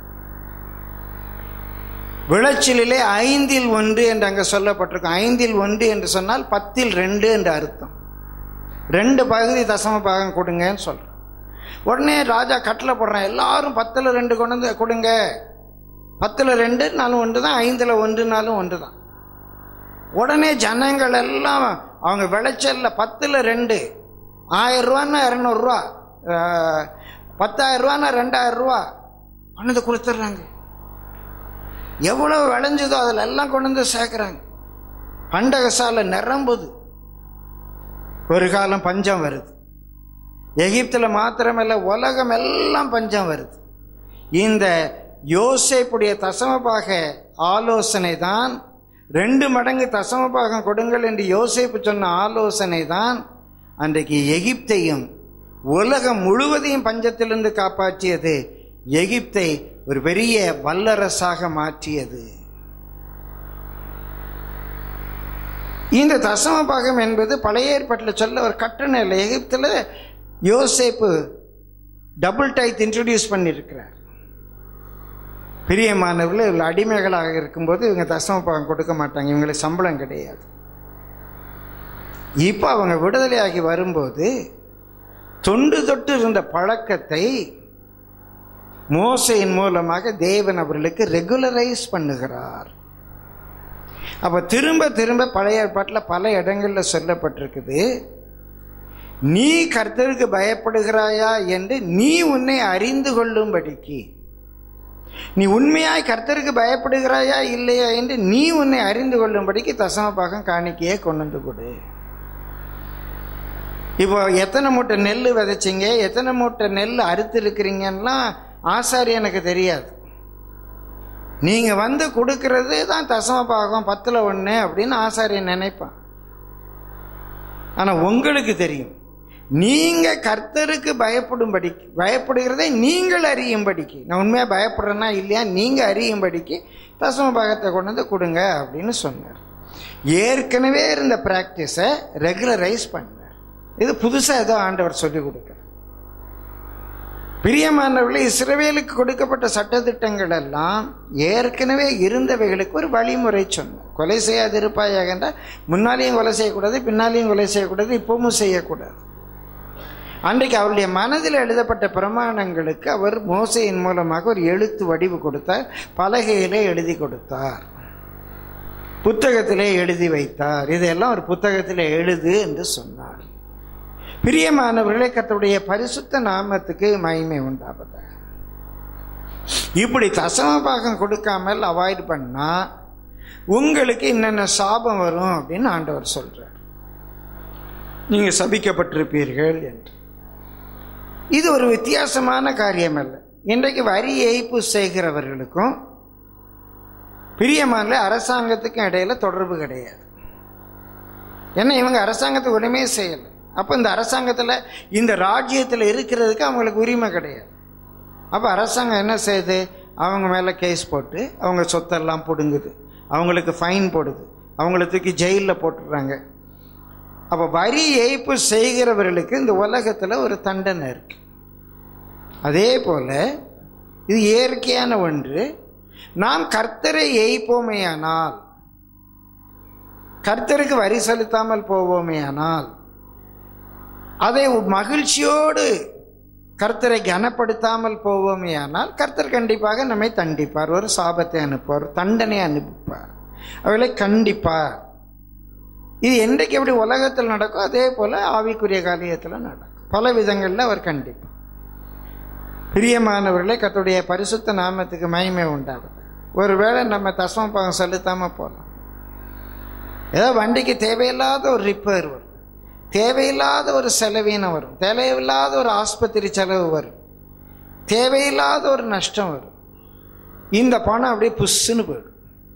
விளைச்சலிலே ஐந்தில் ஒன்று என்று அங்கே சொல்லப்பட்டிருக்கும் ஐந்தில் ஒன்று என்று சொன்னால் பத்தில் ரெண்டு என்று அர்த்தம் ரெண்டு பகுதி தசம பாகம் கொடுங்கன்னு சொல்கிறேன் உடனே ராஜா கட்டில் போடுறான் எல்லாரும் பத்தில் ரெண்டு கொண்டு வந்து கொடுங்க பத்தில் ரெண்டுனாலும் ஒன்று தான் ஐந்தில் ஒன்றுனாலும் ஒன்று தான் உடனே ஜனங்கள் எல்லாம் அவங்க விளைச்சல்ல பத்தில் ரெண்டு ஆயிரம் ரூபான்னா இரநூறுவா பத்தாயிரம் ரூபான்னா ரெண்டாயிரம் ரூபா கொண்டு வந்து கொடுத்துட்றாங்க எவ்வளவு விளைஞ்சதோ அதில் எல்லாம் கொண்டு வந்து சேர்க்குறாங்க பண்டக சாலை நிரம்புது ஒரு காலம் பஞ்சம் வருது எகிப்தில் மாத்திரமல்ல உலகம் எல்லாம் பஞ்சம் வருது இந்த யோசேப்புடைய தசமபாக ஆலோசனை தான் ரெண்டு மடங்கு தசமபாகம் கொடுங்கள் என்று யோசேப்பு சொன்ன ஆலோசனை தான் அன்றைக்கு எகிப்தையும் உலகம் முழுவதையும் பஞ்சத்திலிருந்து காப்பாற்றியது எகிப்தை ஒரு பெரிய வல்லரசாக மாற்றியது இந்த தசம பாகம் என்பது பழைய ஏற்பாட்டில் சொல்ல ஒரு கட்டணம் இல்லை எகிப்தில் யோசேப்பு டபுள் டைத் இன்ட்ரடியூஸ் பண்ணியிருக்கிறார் பிரியமானவர்கள் இவர்கள் அடிமைகளாக இருக்கும்போது இவங்க தசம பாகம் கொடுக்க மாட்டாங்க இவங்களுக்கு சம்பளம் கிடையாது இப்போ அவங்க விடுதலையாகி வரும்போது தொண்டு தொட்டு இருந்த பழக்கத்தை மோசையின் மூலமாக தேவன் அவர்களுக்கு ரெகுலரைஸ் பண்ணுகிறார் அப்ப திரும்ப திரும்ப பழைய ஏற்பாட்டில் பல இடங்களில் சொல்லப்பட்டிருக்குது நீ கர்த்தருக்கு பயப்படுகிறாயா என்று நீ உன்னை அறிந்து கொள்ளும்படிக்கு நீ உண்மையாய் கர்த்தருக்கு பயப்படுகிறாயா இல்லையா என்று நீ உன்னை அறிந்து கொள்ளும்படிக்கு தசம பாகம் காணிக்கையே கொண்டு வந்து கொடு இப்போ எத்தனை மூட்டை நெல் விதைச்சிங்க எத்தனை மூட்டை நெல் அறுத்து இருக்கிறீங்கலாம் ஆசாரியனுக்கு தெரியாது நீங்கள் வந்து கொடுக்கறது தான் தசம பாகம் பத்தில் ஒன்று அப்படின்னு ஆசாரியன் நினைப்பான் ஆனால் உங்களுக்கு தெரியும் நீங்கள் கர்த்தருக்கு பயப்படும்படி பயப்படுகிறதை நீங்கள் அறியும்படிக்கு நான் உண்மையாக பயப்படுறேன்னா இல்லையா நீங்கள் அறியும்படிக்கு தசம பாகத்தை கொண்டு வந்து கொடுங்க அப்படின்னு சொன்னார் ஏற்கனவே இருந்த ப்ராக்டிஸை ரெகுலரைஸ் பண்ணார் இது புதுசாக ஏதோ ஆண்டவர் சொல்லிக் கொடுக்குறார் பிரியமானவர்களே இஸ்ரவேலுக்கு கொடுக்கப்பட்ட சட்டத்திட்டங்கள் எல்லாம் ஏற்கனவே இருந்தவைகளுக்கு ஒரு வழிமுறை சொன்னார் கொலை செய்யாது இருப்பாயாக என்றால் முன்னாலேயும் கொலை செய்யக்கூடாது பின்னாலேயும் கொலை செய்யக்கூடாது இப்பவும் செய்யக்கூடாது அன்றைக்கு அவருடைய மனதில் எழுதப்பட்ட பிரமாணங்களுக்கு அவர் மோசையின் மூலமாக ஒரு எழுத்து வடிவு கொடுத்தார் பலகையிலே எழுதி கொடுத்தார் புத்தகத்திலே எழுதி வைத்தார் இதெல்லாம் ஒரு புத்தகத்திலே எழுது என்று சொன்னார் பிரியமானவர்களே கர்த்தருடைய பரிசுத்த நாமத்துக்கு மகிமை உண்டாவதாக இப்படி தசம பாகம் கொடுக்காமல் அவாய்ட் பண்ணா உங்களுக்கு என்னென்ன சாபம் வரும் அப்படின்னு ஆண்டவர் சொல்றார் நீங்க சபிக்கப்பட்டிருப்பீர்கள் என்று இது ஒரு வித்தியாசமான காரியம் அல்ல இன்றைக்கு வரி ஏய்ப்பு செய்கிறவர்களுக்கும் பிரியமான அரசாங்கத்துக்கும் இடையில தொடர்பு கிடையாது ஏன்னா இவங்க அரசாங்கத்துக்கு ஒன்றுமே செய்யலை அப்போ இந்த அரசாங்கத்தில் இந்த ராஜ்யத்தில் இருக்கிறதுக்கு அவங்களுக்கு உரிமை கிடையாது அப்போ அரசாங்கம் என்ன செய்யுது அவங்க மேலே கேஸ் போட்டு அவங்க சொத்தெல்லாம் பிடுங்குது அவங்களுக்கு ஃபைன் போடுது அவங்கள தூக்கி ஜெயிலில் போட்டுடுறாங்க அப்போ வரி ஏய்ப்பு செய்கிறவர்களுக்கு இந்த உலகத்தில் ஒரு தண்டனை இருக்கு அதே போல் இது இயற்கையான ஒன்று நாம் கர்த்தரை ஏய்ப்போமேயானால் கர்த்தருக்கு வரி செலுத்தாமல் போவோமேயானால் அதை மகிழ்ச்சியோடு கர்த்தரை கனப்படுத்தாமல் போவோமேயானால் கர்த்தர் கண்டிப்பாக நம்மை தண்டிப்பார் ஒரு சாபத்தை அனுப்புவார் தண்டனை அனுப்பிப்பார் அவளை கண்டிப்பார் இது என்றைக்கு எப்படி உலகத்தில் நடக்கும் அதே போல ஆவிக்குரிய காரியத்தில் நடக்கும் பல விதங்களில் அவர் கண்டிப்பார் பிரியமானவர்களே கர்த்தருடைய பரிசுத்த நாமத்துக்கு மகிமை உண்டாகுது ஒருவேளை நம்ம தசம பாகம் செலுத்தாமல் போகலாம் ஏதோ வண்டிக்கு தேவையில்லாத ஒரு ரிப்பேர் வரும் தேவையில்லாத ஒரு செலவீனம் வரும் தேவையில்லாத ஒரு ஆஸ்பத்திரி செலவு வரும் தேவையில்லாத ஒரு நஷ்டம் வரும் இந்த பணம் அப்படியே புஷ்ஷுன்னு போயிடும்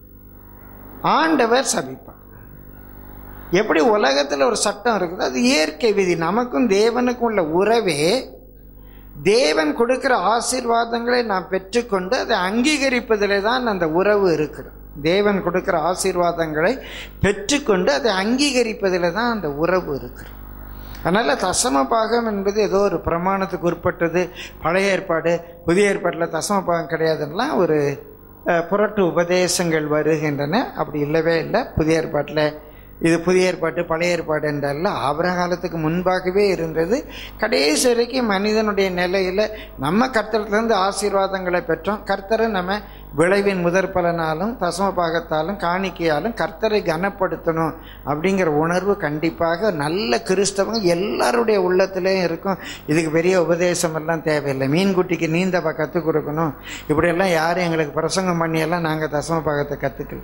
ஆண்டவர் சபிப்பார் எப்படி உலகத்தில் ஒரு சட்டம் இருக்குது அது இயற்கை விதி நமக்கும் தேவனுக்கும் உள்ள உறவே தேவன் கொடுக்கிற ஆசீர்வாதங்களை நாம் பெற்றுக்கொண்டு அதை அங்கீகரிப்பதிலே தான் அந்த உறவு இருக்கிறது தேவன் கொடுக்கிற ஆசீர்வாதங்களை பெற்றுக்கொண்டு அதை அங்கீகரிப்பதில் தான் அந்த உறவு இருக்கிறது அதனால் தசம பாகம் என்பது ஏதோ ஒரு பிரமாணத்துக்கு உட்பட்டது பழைய ஏற்பாடு புதிய ஏற்பாட்டில் தசம பாகம் கிடையாதுன்னெலாம் ஒரு அஹ், புரட்டு உபதேசங்கள் வருகின்றன அப்படி இல்லவே இல்லை புதிய ஏற்பாட்டில் இது புதிய ஏற்பாட்டு பழைய ஏற்பாடு என்றல்ல ஆபர காலத்துக்கு முன்பாகவே இருந்தது கடைசி வரைக்கும் மனிதனுடைய நிலையில் நம்ம கர்த்தர்லேருந்து ஆசீர்வாதங்களை பெற்றோம் கர்த்தரை நம்ம விளைவின் முதற் பலனாலும் தசம பாகத்தாலும் காணிக்கையாலும் கர்த்தரை கனப்படுத்தணும் அப்படிங்கிற உணர்வு கண்டிப்பாக நல்ல கிறிஸ்தவங்க எல்லாருடைய உள்ளத்திலையும் இருக்கும் இதுக்கு பெரிய உபதேசம் எல்லாம் தேவையில்லை மீன்குட்டிக்கு நீந்த கற்றுக் கொடுக்கணும் இப்படியெல்லாம் யாரும் எங்களுக்கு பிரசங்கம் பண்ணியெல்லாம் நாங்கள் தசம பாகத்தை கற்றுக்கல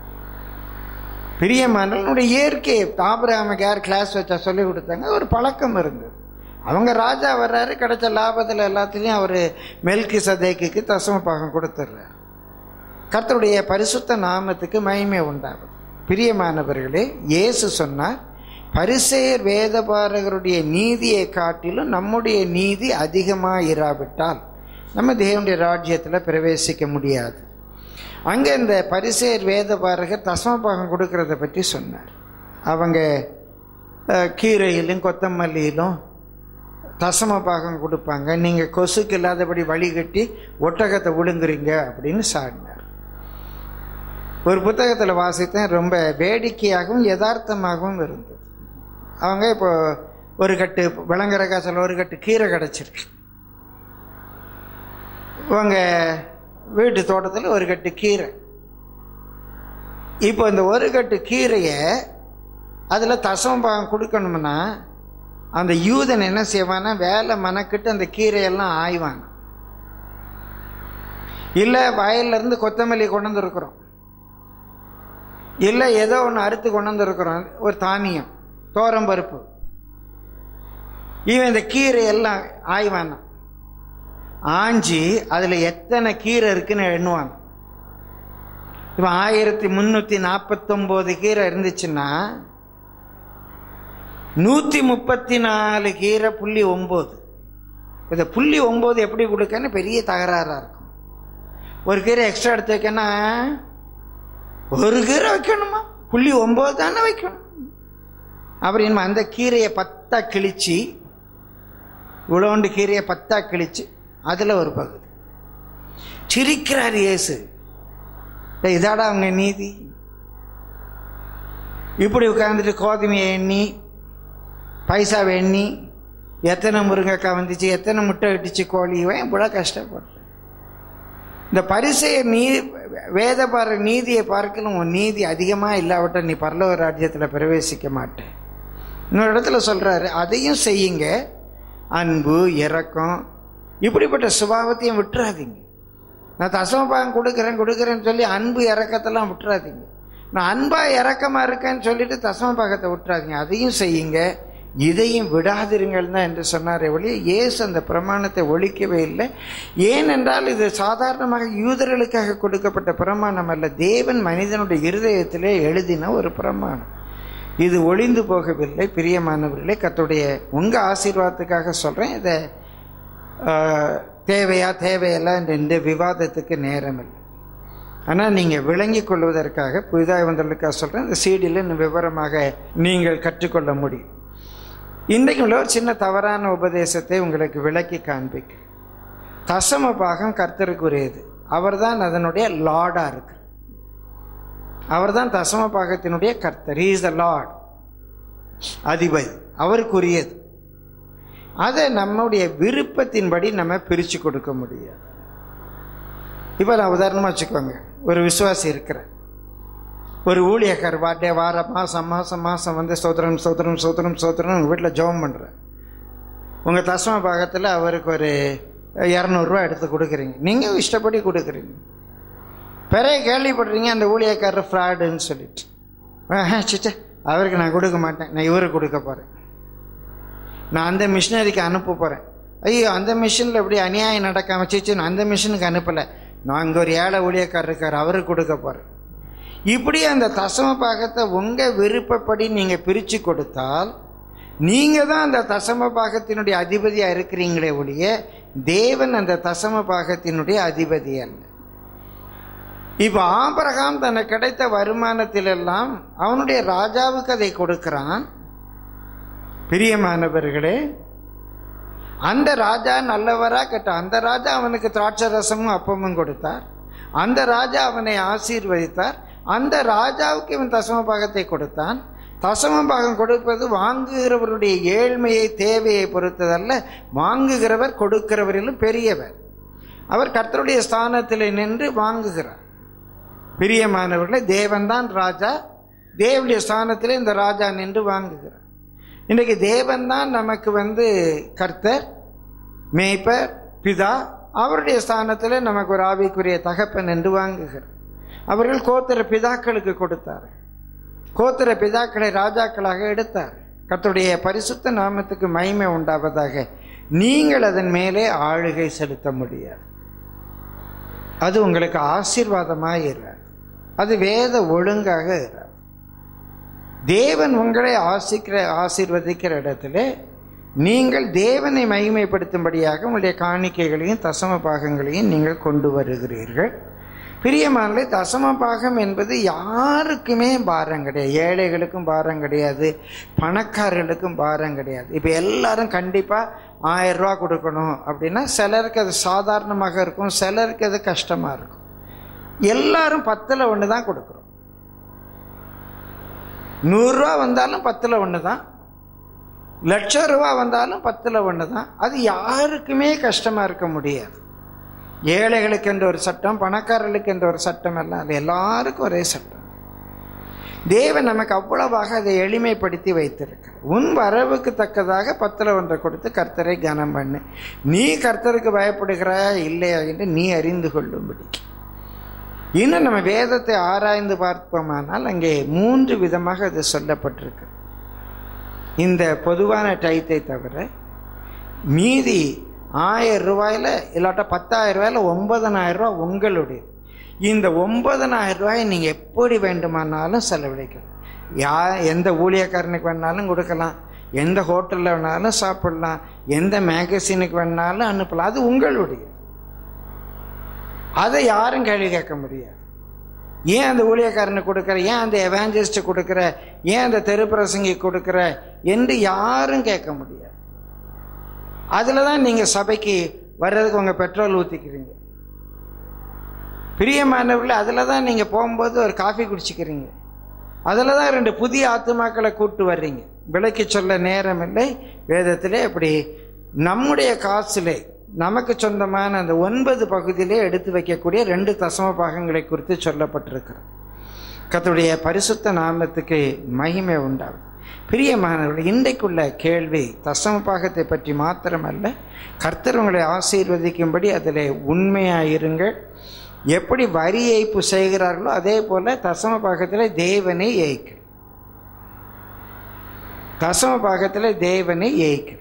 பிரியமானவனுடைய இயற்கையை ஆபிரகாமுக்கு யார் கிளாஸ் வச்சா சொல்லி கொடுத்தாங்க ஒரு பழக்கம் இருந்தது அவங்க ராஜா வர்றாரு கிடைச்ச லாபத்தில் எல்லாத்துலேயும் அவர் மெல்கி சதேக்கு தசம பாகம் கொடுத்துட்றாரு கர்த்தருடைய பரிசுத்த நாமத்துக்கு மகிமை உண்டாகும் பிரியமானவர்களே இயேசு சொன்னார் பரிசெயர் வேதபாரகருடைய நீதியை காட்டிலும் நம்முடைய நீதி அதிகமாக இராவிட்டால் நம்ம தேவனுடைய ராஜ்யத்தில் பிரவேசிக்க முடியாது அங்கே இந்த பரிசேர் வேதபாரகர் தசமபாகம் கொடுக்கறத பற்றி சொன்னார் அவங்க அஹ், கீரையிலும் கொத்தமல்லியிலும் தசம பாகம் கொடுப்பாங்க நீங்கள் கொசுக்கு இல்லாதபடி வழிகட்டி ஒட்டகத்தை விழுங்குறீங்க அப்படின்னு சாடினார் ஒரு புத்தகத்தில் வாசித்தேன் ரொம்ப வேடிக்கையாகவும் யதார்த்தமாகவும் இருந்தது அவங்க இப்போ ஒரு கட்டு விளங்குற காசில் ஒரு கட்டு கீரை கிடச்சிருக்கு இவங்க வீட்டு தோட்டத்தில் ஒரு கட்டு கீரை இப்போ இந்த ஒரு கட்டு கீரையை அதில் தசம பாகம் கொடுக்கணும்னா அந்த யூதன் என்ன செய்வானா வேலை மனக்கிட்டு அந்த கீரையெல்லாம் ஆய்வான் இல்லை வயல்லேருந்து கொத்தமல்லி கொண்டு வந்துருக்குறோம் இல்லை ஏதோ ஒன்று அறுத்து கொண்டு வந்துருக்குறோம் ஒரு தானியம் தோரம் பருப்பு இவன் இந்த கீரை எல்லாம் ஆய்வானா ஆஞ்சி அதில் எத்தனை கீரை இருக்குன்னு எண்ணுவான் இப்போ ஆயிரத்தி முந்நூற்றி நாற்பத்தொம்போது கீரை இருந்துச்சுன்னா நூற்றி முப்பத்தி நாலு கீரை புள்ளி ஒம்பது இந்த புள்ளி ஒம்பது எப்படி கொடுக்கன்னு பெரிய தகராறாக இருக்கும் ஒரு கீரை எக்ஸ்ட்ரா எடுத்து வைக்கன்னா ஒரு கீரை வைக்கணுமா புள்ளி ஒம்பது தானே வைக்கணும் அப்புறம் அந்த கீரையை பத்தா கிழிச்சு இவ்வளோண்டு கீரையை பத்தா கிழிச்சு அதில் ஒரு பகுதி சிரிக்கிறார் இயேசு டேய், இதாடா அவங்க நீதி இப்படி உட்காந்துட்டு கோதுமையை எண்ணி பைசாவை எண்ணி எத்தனை முருங்கைக்காய் வந்துச்சு எத்தனை முட்டை இட்டுச்சு கோழி இவன் இவ்வளோ கஷ்டப்படுறேன் இந்த பரிசைய நீ வேத பார நீதியை பார்க்கலும் உன் நீதி அதிகமாக இல்லாவிட்ட நீ பரலோக ராஜ்யத்தில் பிரவேசிக்க மாட்டேன் இன்னொரு இடத்துல சொல்கிறாரு அதையும் செய்யுங்க அன்பு இரக்கம் இப்படிப்பட்ட சுபாவத்தையும் விட்டுறாதீங்க நான் தசமபாகம் கொடுக்குறேன் கொடுக்குறேன்னு சொல்லி அன்பு இறக்கத்தெல்லாம் விட்டுறாதீங்க நான் அன்பாக இறக்கமாக இருக்கேன்னு சொல்லிட்டு தசமபாகத்தை விட்டுறாதீங்க அதையும் செய்யுங்க இதையும் விடாதிருங்கள் தான் என்று சொன்னார் ஒழிய இயேசு அந்த பிரமாணத்தை ஒழிக்கவே இல்லை ஏனென்றால் இது சாதாரணமாக யூதர்களுக்காக கொடுக்கப்பட்ட பிரமாணம் அல்ல தேவன் மனிதனுடைய இருதயத்திலே எழுதின ஒரு பிரமாணம் இது ஒளிந்து போகவில்லை பிரியமானவர்களே கத்துடைய உங்கள் ஆசீர்வாதத்துக்காக சொல்கிறேன் இதை ஆஹ், தேவையா தேவையில்லை என்ற இந்த விவாதத்துக்கு நேரம் இல்லை ஆனால் நீங்கள் விளங்கிக் கொள்வதற்காக புதிதாக வந்தவர்களுக்காக சொல்கிறேன் இந்த சீடியில் இன்னும் விவரமாக நீங்கள் கற்றுக்கொள்ள முடியும் இன்றைக்கு உள்ள ஒரு சின்ன தவறான உபதேசத்தை உங்களுக்கு விளக்கி காண்பிக்கிறேன் தசம பாகம் கர்த்தருக்குரியது அவர்தான் அதனுடைய லார்டாக இருக்கு அவர்தான் தசம பாகத்தினுடைய கர்த்தர் இஸ் த லார்ட் அதிபதி அவருக்குரியது அதை நம்முடைய விருப்பத்தின்படி நம்ம பிரித்து கொடுக்க முடியாது இப்போ நான் உதாரணமாக வச்சுக்கோங்க ஒரு விசுவாசி இருக்கிறேன் ஒரு ஊழியக்கார் வாட்டே வார மாதம் மாதம் மாதம் வந்து சோதரம் சோதரம் சோதரம் சோதரம் உங்கள் வீட்டில் ஜெபம் பண்ணுறேன் உங்கள் தசம பாகத்தில் அவருக்கு ஒரு இரநூறுவா எடுத்து கொடுக்குறீங்க நீங்கள் இஷ்டப்படி கொடுக்குறீங்க பிறகு கேள்விப்படுறீங்க அந்த ஊழியக்காரர் ஃப்ராடுன்னு சொல்லிட்டு ஆஹா, சிச்சே அவருக்கு நான் கொடுக்க மாட்டேன் நான் இவருக்கு கொடுக்க போகிறேன் நான் அந்த மிஷினரிக்கு அனுப்ப போகிறேன் ஐயோ அந்த மிஷினில் எப்படி அநியாயம் நடக்காம சிச்சு நான் அந்த மிஷினுக்கு அனுப்பலை நான் இங்கே ஒரு ஏழை ஊழியக்காரர் இருக்கார் அவருக்கு கொடுக்க போகிறேன் இப்படி அந்த தசம பாகத்தை உங்கள் விருப்பப்படி நீங்கள் பிரித்து கொடுத்தால் நீங்கள் தான் அந்த தசம பாகத்தினுடைய அதிபதியாக இருக்கிறீங்களே ஒழிய தேவன் அந்த தசம பாகத்தினுடைய அதிபதி அல்ல இப்போ ஆபரகாம் தனக்கு கிடைத்த வருமானத்திலெல்லாம் அவனுடைய ராஜாவுக்கு அதை கொடுக்கிறான் பிரியமானவர்களே அந்த ராஜா நல்லவரா கெட்ட அந்த ராஜா அவனுக்கு திராட்சை ரசமும் அப்பமும் கொடுத்தார் அந்த ராஜா அவனை ஆசீர்வதித்தார் அந்த ராஜாவுக்கு இவன் தசம பாகத்தை கொடுத்தான் தசம பாகம் கொடுப்பது வாங்குகிறவருடைய ஏழ்மையை தேவையை பொறுத்ததல்ல வாங்குகிறவர் கொடுக்கிறவரிலும் பெரியவர் அவர் கர்த்தருடைய ஸ்தானத்தில் நின்று வாங்குகிறார் பிரியமானவர்களே தேவன்தான் ராஜா தேவனுடைய ஸ்தானத்திலே இந்த ராஜா நின்று வாங்குகிறார் இன்றைக்கு தேவன்தான் நமக்கு வந்து கர்த்தர் மேய்ப்பர் பிதா அவருடைய ஸ்தானத்தில் நமக்கு ஒரு ஆவிக்குரிய தகப்பன் என்று வாங்குகிறார் அவர்கள் கோத்திர பிதாக்களுக்கு கொடுத்தார் கோத்திர பிதாக்களை ராஜாக்களாக எடுத்தார் கர்த்தருடைய பரிசுத்த நாமத்துக்கு மகிமை உண்டாவதாக நீங்கள் அதன் மேலே ஆளுகை செலுத்த முடியாது அது உங்களுக்கு ஆசீர்வாதமாக இராது அது வேத ஒழுங்காக இராது தேவன் உங்களை ஆசிக்கிற ஆசீர்வதிக்கிற இடத்துல நீங்கள் தேவனை மகிமைப்படுத்தும்படியாக உங்களுடைய காணிக்கைகளையும் தசம பாகங்களையும் நீங்கள் கொண்டு வருகிறீர்கள் பிரியமானே தசம பாகம் என்பது யாருக்குமே பாரம் கிடையாது ஏழைகளுக்கும் பாரம் கிடையாது பணக்காரர்களுக்கும் பாரம் கிடையாது இப்போ எல்லாரும் கண்டிப்பாக ஆயிரம் ரூபா கொடுக்கணும் அப்படின்னா சிலருக்கு அது சாதாரணமாக இருக்கும் சிலருக்கு அது கஷ்டமாக இருக்கும் எல்லாரும் பத்தில் ஒன்று தான் கொடுக்குறோம் நூறுரூவா வந்தாலும் பத்தில் ஒன்று தான் லட்ச ரூபா வந்தாலும் பத்தில் ஒன்று தான் அது யாருக்குமே கஷ்டமாக இருக்க முடியாது ஏழைகளுக்கு என்ற ஒரு சட்டம் பணக்காரர்களுக்கு என்ற ஒரு சட்டம் எல்லாம் அது எல்லாருக்கும் ஒரே சட்டம் தேவன் நமக்கு அவ்வளவாக அதை எளிமைப்படுத்தி வைத்திருக்க உன் வரவுக்கு தக்கதாக பத்தில் ஒன்றை கொடுத்து கர்த்தரை கனம் பண்ணு நீ கர்த்தருக்கு பயப்படுகிறாயா இல்லையா என்று நீ அறிந்து கொள்ளும்படி இன்னும் நம்ம வேதத்தை ஆராய்ந்து பார்ப்போமானால் அங்கே மூன்று விதமாக அது சொல்லப்பட்டிருக்கு இந்த பொதுவான டயத்தை தவிர மீதி ஆயிரம் ரூபாயில் இல்லாட்டா பத்தாயிரம் ரூபாயில் ஒன்பதனாயிரம் ரூபாய் உங்களுடைய இந்த ஒன்பதனாயிரம் ரூபாயை நீங்கள் எப்படி வேண்டுமானாலும் செலவழிக்கலாம் யா எந்த ஊழியக்காரனுக்கு வேணாலும் கொடுக்கலாம் எந்த ஹோட்டலில் வேணாலும் சாப்பிடலாம் எந்த மேகசினுக்கு வேணாலும் அனுப்பலாம் அது உங்களுடைய அதை யாரும் கேள்வி கேட்க முடியாது ஏன் அந்த ஊழியக்காரனுக்கு கொடுக்குற ஏன் அந்த எவாஞ்சலிஸ்ட் கொடுக்குற ஏன் அந்த தெருப்பிரசங்கி கொடுக்குற என்று யாரும் கேட்க முடியாது அதில் தான் நீங்கள் சபைக்கு வர்றதுக்கு உங்கள் பெட்ரோல் ஊற்றிக்கிறீங்க பிரியமானவர்களே அதில் தான் நீங்கள் போகும்போது ஒரு காஃபி குடிச்சிக்கிறீங்க அதில் தான் ரெண்டு புதிய ஆத்துமாக்களை கூட்டு வர்றீங்க விலைக்கு சொல்ல நேரம் இல்லை வேதத்திலே அப்படி நம்முடைய காசிலே நமக்கு சொந்தமான அந்த ஒன்பது பகுதியிலே எடுத்து வைக்கக்கூடிய ரெண்டு தசம பாகங்களை குறித்து சொல்லப்பட்டிருக்கிறது கர்த்தருடைய பரிசுத்த நாமத்துக்கு மகிமை உண்டாகும் பிரியமானவர்கள் இன்றைக்குள்ள கேள்வி தசம பாகத்தை பற்றி மாத்திரமல்ல கர்த்தர் உங்களை ஆசீர்வதிக்கும்படி அதில் உண்மையாயிருங்கள் எப்படி வரி ஏய்ப்பு செய்கிறார்களோ அதே போல தசம பாகத்தில் தேவனை ஏய்க்க தசம பாகத்தில் தேவனை ஏய்க்க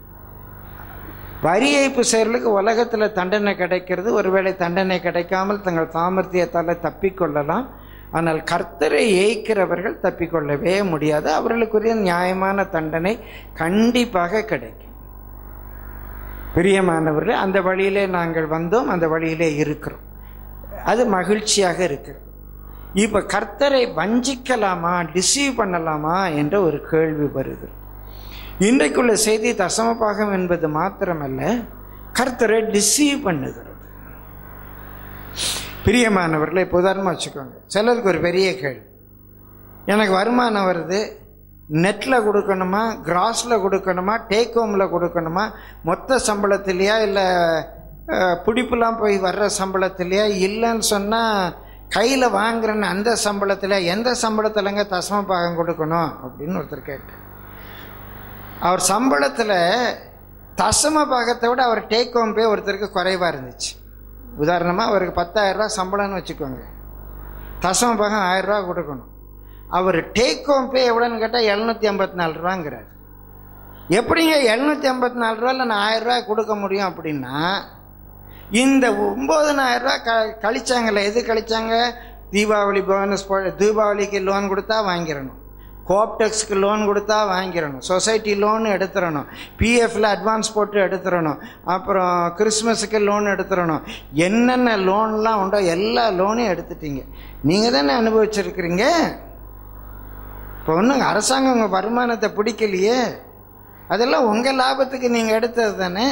வரி ஏய்ப்பு செய்கிறதுக்கு உலகத்தில் தண்டனை கிடைக்கிறது ஒருவேளை தண்டனை கிடைக்காமல் தங்கள் சாமர்த்தியத்தால் தப்பிக்கொள்ளலாம் ஆனால் கர்த்தரை ஏய்க்கிறவர்கள் தப்பிக்கொள்ளவே முடியாது அவர்களுக்குரிய நியாயமான தண்டனை கண்டிப்பாக கிடைக்கும் பிரியமானவர்கள் அந்த வழியிலே நாங்கள் வந்தோம் அந்த வழியிலே இருக்கிறோம் அது மகிழ்ச்சியாக இருக்கிறது இப்போ கர்த்தரை வஞ்சிக்கலாமா டிசீவ் பண்ணலாமா என்ற ஒரு கேள்வி வருது இன்றைக்குள்ள செய்தி தசமபாகம் என்பது மாத்திரமல்ல கர்த்தரை டிசீவ் பண்ணுகிறது பிரியமானவர்களை இப்போ உதாரணமாக வச்சுக்கோங்க சிலருக்கு ஒரு பெரிய கேள்வி எனக்கு வருமானம் வருது நெட்டில் கொடுக்கணுமா கிராஸில் கொடுக்கணுமா டேக் ஹோமில் கொடுக்கணுமா மொத்த சம்பளத்திலையா இல்லை பிடிப்புலாம் போய் வர்ற சம்பளத்திலையா இல்லைன்னு சொன்னால் கையில் வாங்குறேன்னு அந்த சம்பளத்தில் எந்த சம்பளத்திலங்க தசம பாகம் கொடுக்கணும் அப்படின்னு ஒருத்தர் கேட்டார் அவர் சம்பளத்தில் தசம பாகத்தை விட அவர் டேக் ஹோம் பே ஒருத்தருக்கு குறைவாக இருந்துச்சு உதாரணமாக அவருக்கு பத்தாயிரம் ரூபா சம்பளம்னு வச்சுக்கோங்க தசம பாகம் ஆயிரம் ரூபா கொடுக்கணும் அவர் டேக் ஹோம் பே எவ்வளோன்னு கேட்டால் எழுநூற்றி ஐம்பத்தி நாலு ரூபாங்கிறார் எப்படிங்க எழுநூற்றி ஐம்பத்தி நாலு ரூபாயில் நான் ஆயிரம் ரூபாய் கொடுக்க முடியும் அப்படின்னா இந்த ஒம்பதனாயிரம் ரூபா க கழிச்சாங்கல்ல எது கழிச்சாங்க தீபாவளி போனஸ் போ தீபாவளிக்கு லோன் கொடுத்தா வாங்கிடணும் கோப்டெக்ஸ்க்கு லோன் கொடுத்தா வாங்கிடணும் சொசைட்டி லோன் எடுத்துடணும் பிஎஃப்ல அட்வான்ஸ் போட்டு எடுத்துடணும் அப்புறம் கிறிஸ்மஸுக்கு லோன் எடுத்துடணும் என்னென்ன லோன்லாம் உண்டோ எல்லா லோனையும் எடுத்துட்டீங்க நீங்கள் தானே அனுபவிச்சிருக்கிறீங்க இப்போ ஒன்றும் அரசாங்கம் உங்கள் வருமானத்தை பிடிக்கலையே அதெல்லாம் உங்கள் லாபத்துக்கு நீங்கள் எடுத்தது தானே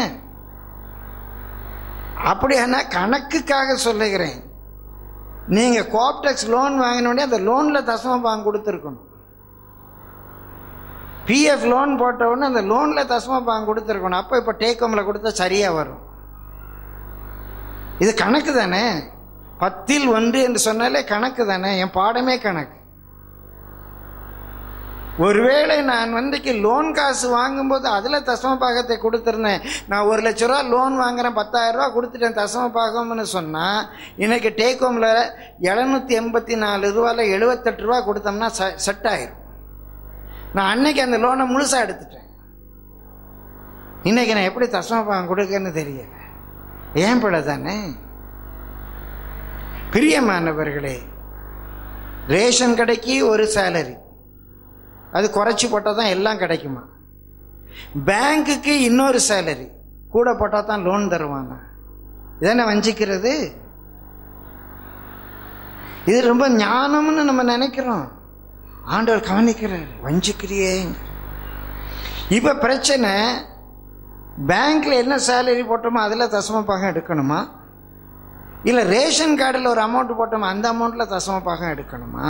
அப்படியானா கணக்குக்காக சொல்லுகிறேன் நீங்கள் கோப்டெக்ஸ் லோன் வாங்கினோடனே அந்த லோனில் தசம பாகம் கொடுத்துருக்கணும் பிஎஃப் லோன் போட்ட உடனே அந்த லோனில் தசம பாகம் கொடுத்துருக்கணும் அப்போ இப்போ டேக் ஹோமில் கொடுத்தா சரியாக வரும் இது கணக்கு தானே பத்தில் ஒன்று என்று சொன்னாலே கணக்கு தானே என் பாடமே கணக்கு ஒருவேளை நான் வந்துக்கு லோன் காசு வாங்கும்போது அதில் தசம பாகத்தை கொடுத்துருந்தேன் நான் ஒரு லட்ச ரூபா லோன் வாங்குறேன் பத்தாயிரம் ரூபா கொடுத்துட்டேன் தசம பாகம்னு சொன்னால் இன்னைக்கு டேக் ஹோமில் எழுநூற்றி எண்பத்தி நாலு ரூபாயில் எழுபத்தெட்டு ரூபா கொடுத்தோம்னா செட் ஆயிரும் நான் அன்னைக்கு அந்த லோனை முழுசாக எடுத்துட்டேன் இன்னைக்கு நான் எப்படி தசம பாகம் கொடுக்கன்னு தெரியல ஏன் பிள்ளை தானே பிரியமானவர்களே ரேஷன் கடைக்கு ஒரு சேலரி அது குறைச்சி போட்டால் தான் எல்லாம் கிடைக்குமா பேங்க்குக்கு இன்னொரு சேலரி கூட போட்டால் தான் லோன் தருவாங்க இதானே வஞ்சிக்கிறது இது ரொம்ப ஞானம்னு நம்ம நினைக்கிறோம் ஆண்டவர் கவனிக்கிறார் வஞ்சிக்கிறியே இப்போ பிரச்சனை பேங்க்ல என்ன சேலரி போட்டோமோ அதில் தசம பாகம் எடுக்கணுமா இல்லை ரேஷன் கார்டில் ஒரு அமௌண்ட் போட்டோமோ அந்த அமௌண்ட்டில் தசம பாகம் எடுக்கணுமா